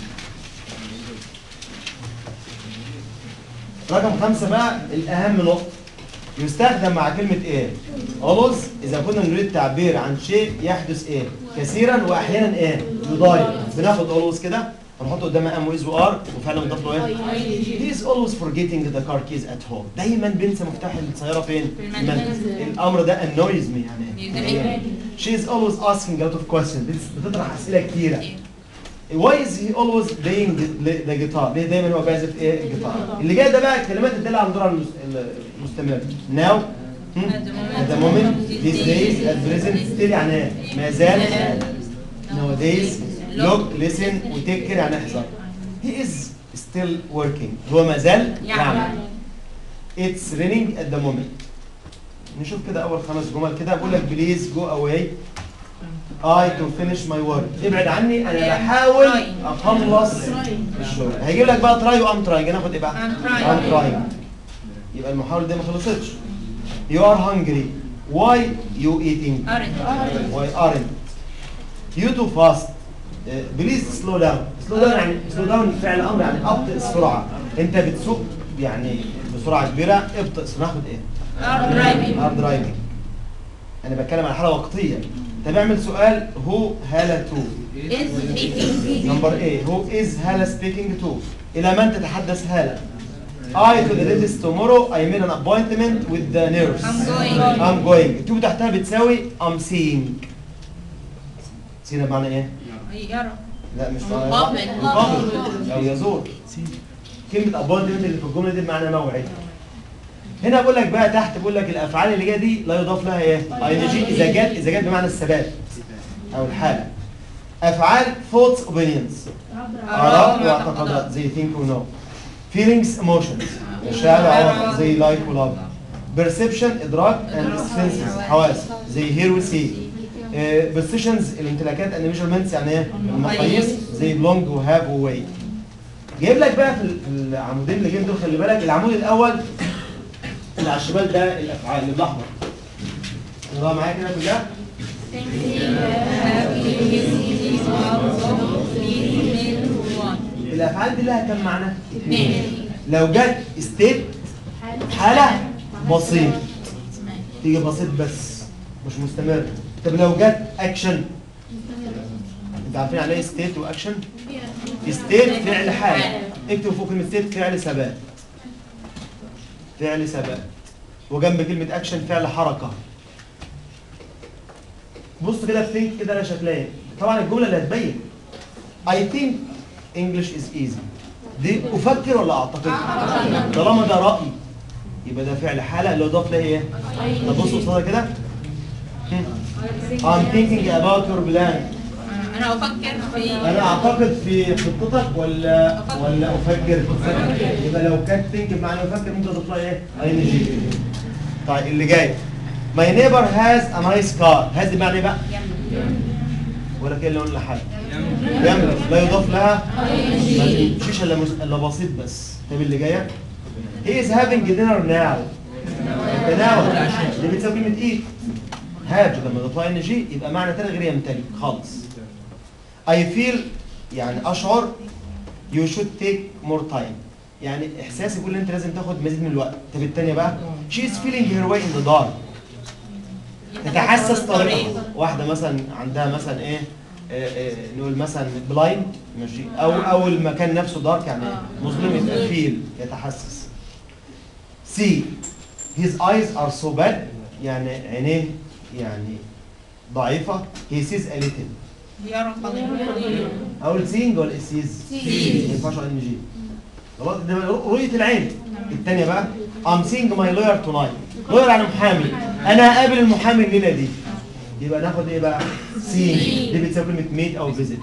رقم خمسة بقى الأهم نقطة يستخدم مع كلمة إيه؟ always إذا كنا نريد التعبير عن شيء يحدث إيه؟ كثيرا وأحيانا إيه؟ يضايق بناخد always كده ونحط قدامها am with وار وفعلا بنضيف له إيه؟ He is always forgetting the car keys at home دايما بينسى مفتاح السيارة فين؟ في المنزل. الأمر ده annoys me يعني يزعجني. She is always asking a lot of questions بت- بتطرح أسئلة كتيرة Why is he always playing the, the guitar؟ ليه دايما هو بيعزف ايه الجيتار؟ اللي جاي ده بقى الكلمات اللي تدل على الدور المس- المستمر. Now hmm, at the moment, these days, at present, still يعني ايه؟ ما زال nowadays, look, listen وتake care يعني احذر. He is still working. هو ما زال يعمل. It's raining at the moment. نشوف كده أول خمس جمل كده بقول لك please go away I to finish my work ابعد عني انا بحاول اخلص الشغل هيجيب لك بقى تراي وام تراي ناخد ايه بقى I'm trying. ام تراي يبقى المحاولة دي ما خلصتش you are hungry why you eating أرد why aren't you too fast Uh, please slow down slow down يعني slow down فعل امر يعني ابطئ السرعة انت بتسوق يعني بسرعة كبيرة ابطئ ناخد ايه are driving هارد درايفنج انا بتكلم عن حاله وقتيه طب اعمل سؤال هو هاله تو is speaking نمبر ايه هو از هاله سبيكينج تو الى من تتحدث هاله I to the dentist tomorrow I made an appointment with the nurse I'm going. I'm going تو تحتها بتساوي I'm seeing سينا بمعنى ايه؟ يرى لا مش معنى مقابل. مقابل او يزور كلمة appointment اللي في الجملة دي بمعنى موعد هنا بقول لك بقى تحت بقول لك الافعال اللي جايه دي لا يضاف لها ايه؟ اي جي اذا جت اذا جت بمعنى الثبات او الحاله افعال thoughts opinions اراء واعتقادات زي think و know feelings emotions مشاعر وعواطف زي like و love perception ادراك and senses حواس زي hear و see آه، possessions الامتلاكات and measurements يعني ايه؟ المقاييس زي belong و have و weigh جايب لك بقى في ال- في العمودين اللي جايين دول خلي بالك العمود الاول اللي على الشمال ده الافعال اللي بالاحمر نقراها معايا كده كلها الافعال دي لها كم معنى؟ اثنين لو جت ستيت حاله بسيط تيجي بسيط بس مش مستمر طب لو جت اكشن انت عارفين يعني ايه ستيت واكشن؟ ستيت فعل حاله اكتب فوق كلمه ستيت فعل ثبات فعل ثبات وجنب كلمه اكشن فعل حركه بص كده في think كده انا شكلها ايه طبعا الجمله اللي هتبين I think English is easy دي افكر ولا اعتقد طالما ده راي يبقى ده فعل حاله اللي اضاف لها ايه طب بص قصادها كده هم. I'm thinking about your plan انا افكر في انا اعتقد في خطتك ولا ولا افكر يبقى لو كانت think بمعنى افكر ممكن اضيف لها ايه اي ان جي طيب اللي جاي My neighbor has a nice car has دي معنى ايه بقى ولا كان لون لحاجه يملك لا يضاف لها ما تمشيش الا مس- الا بسيط بس طب اللي جايه he is having dinner now تناول دي بتساوي كلمه ايه هاج لما تضيف لها ان جي يبقى معنى تاني غير يمتلك خالص I feel يعني اشعر you should take more time يعني احساسي بيقول ان انت لازم تاخد مزيد من الوقت طب الثانيه بقى she is feeling her way in the dark تتحسس طريقها واحده مثلا عندها مثلا ايه آه، آه، نقول مثلا بلايند ماشي او او المكان نفسه دارك يعني مظلم يبقى فيل يتحسس سي his eyes are so bad يعني عينيه يعني ضعيفه هي سيز a little يرى قليلا اقول سينج ولا سيز سيز. ما ينفعش ان جي خلاص ده رؤيه العين الثانيه بقى ام سينج ماي لوير تونايت لوير يعني محامي انا هقابل المحامي الليله دي يبقى ناخد ايه بقى سينج دي بتساوي كلمه ميت او فيزيت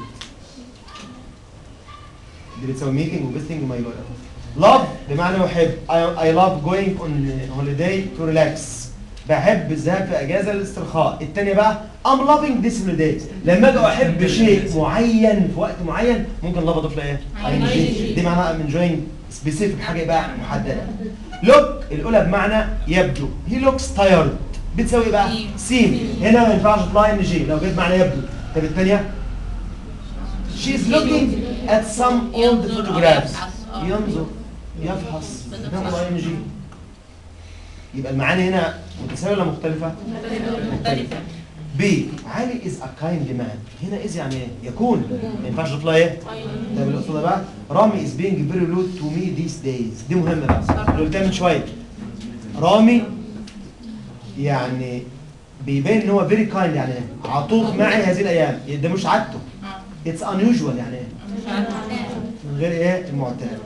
دي بتساوي ميتنج وفيزيتنج ماي لوير لاف بمعنى بحب اي لاف جوينج اون هوليداي تو ريلاكس بحب الذهاب في اجازه للاسترخاء الثانيه بقى ام لافينج ذيس هوليداي لما اجي احب شيء معين في وقت معين ممكن لاف اضيف لها ايه ING. دي معناها ام انجوينج سبيسيفيك حاجه بقى محدده لوك الاولى بمعنى يبدو هي لوكس تايرد بتساوي إيه بقى سين هنا ما ينفعش تطلع ان جي لو جيت معنى يبدو طب الثانيه She's looking at some old ينظر أو photographs يفحص. آه. ينظر يفحص بالظبط. ناخد اي ان جي يبقى المعاني هنا متساويه ولا مختلفه؟ مختلفة بي علي از ا كايند مان هنا از يعني ايه؟ يكون ما ينفعش تطلع ايه؟ طب اللي قصادها بقى رامي از بينج فيري رود تو مي ذيس دايز دي مهمه بقى اللي قلتها من شويه رامي يعني بيبين ان هو فيري كايند يعني ايه؟ عطوف معي هذه الايام ده مش عادته اه اتس unusual يعني ايه؟ مش عارفة من غير ايه المعتاد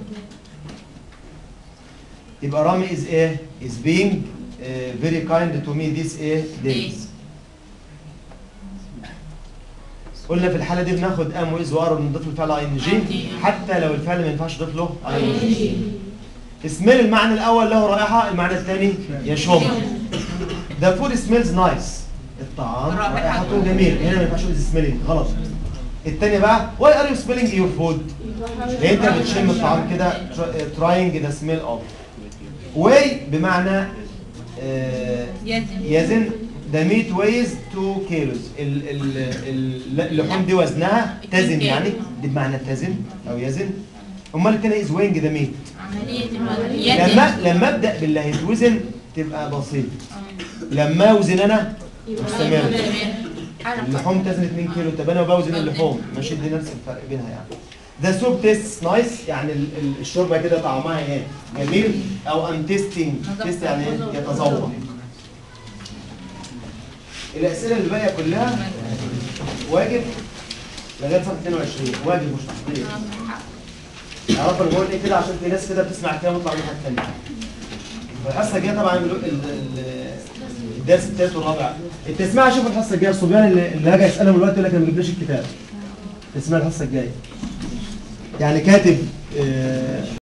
يبقى رامي is ايه is being uh, very kind to me this ايه days قلنا في الحاله دي بناخد ام واز وار ونضيف له فعل اي ان جي ING. حتى لو الفعل ما ينفعش نضيف له اي ان جي سميل المعنى الاول له رائحه المعنى الثاني يشم ذا فود سميلز نايس الطعام رائحته. رائحته جميل هنا ما ينفعش تقول سميلينج غلط الثانيه بقى واي ار يو سميلينج يور فود لان انت بتشم الطعام كده تراينج ذا سميل اوف واي بمعنى آه، يزن يزن ذا ميت ويز 2 كيلوز ال- ال- ال- اللحوم دي وزنها تزن يعني دي بمعنى تزن او يزن امال التاني از وينج ذا ميت عملية الوزن لما لما ابدا باللي هيتوزن تبقى بسيط لما اوزن انا مستمر اللحوم تزن 2 كيلو طب انا بوزن اللحوم ماشي دي نفس الفرق بينها يعني ذا سوب تيست نايس يعني ال- ال- الشوربه كده طعمها ايه جميل او ام تيستنج تيست يعني إيه؟ يتذوق الاسئله اللي باقيه كلها واجب لغايه صفحه 22 واجب مش تحضير اعرفوا انا بقول ايه كده عشان في ناس كده بتسمع كلام وتطلع منها الثانيه الحصه الجايه طبعا ال- ال- الدرس الثالث والرابع التسميع شوف الحصه الجايه الصبيان اللي اللي هاجي اسالهم دلوقتي يقول لك انا ما جبناش الكتاب تسمع الحصه الجايه يعني كاتب آه،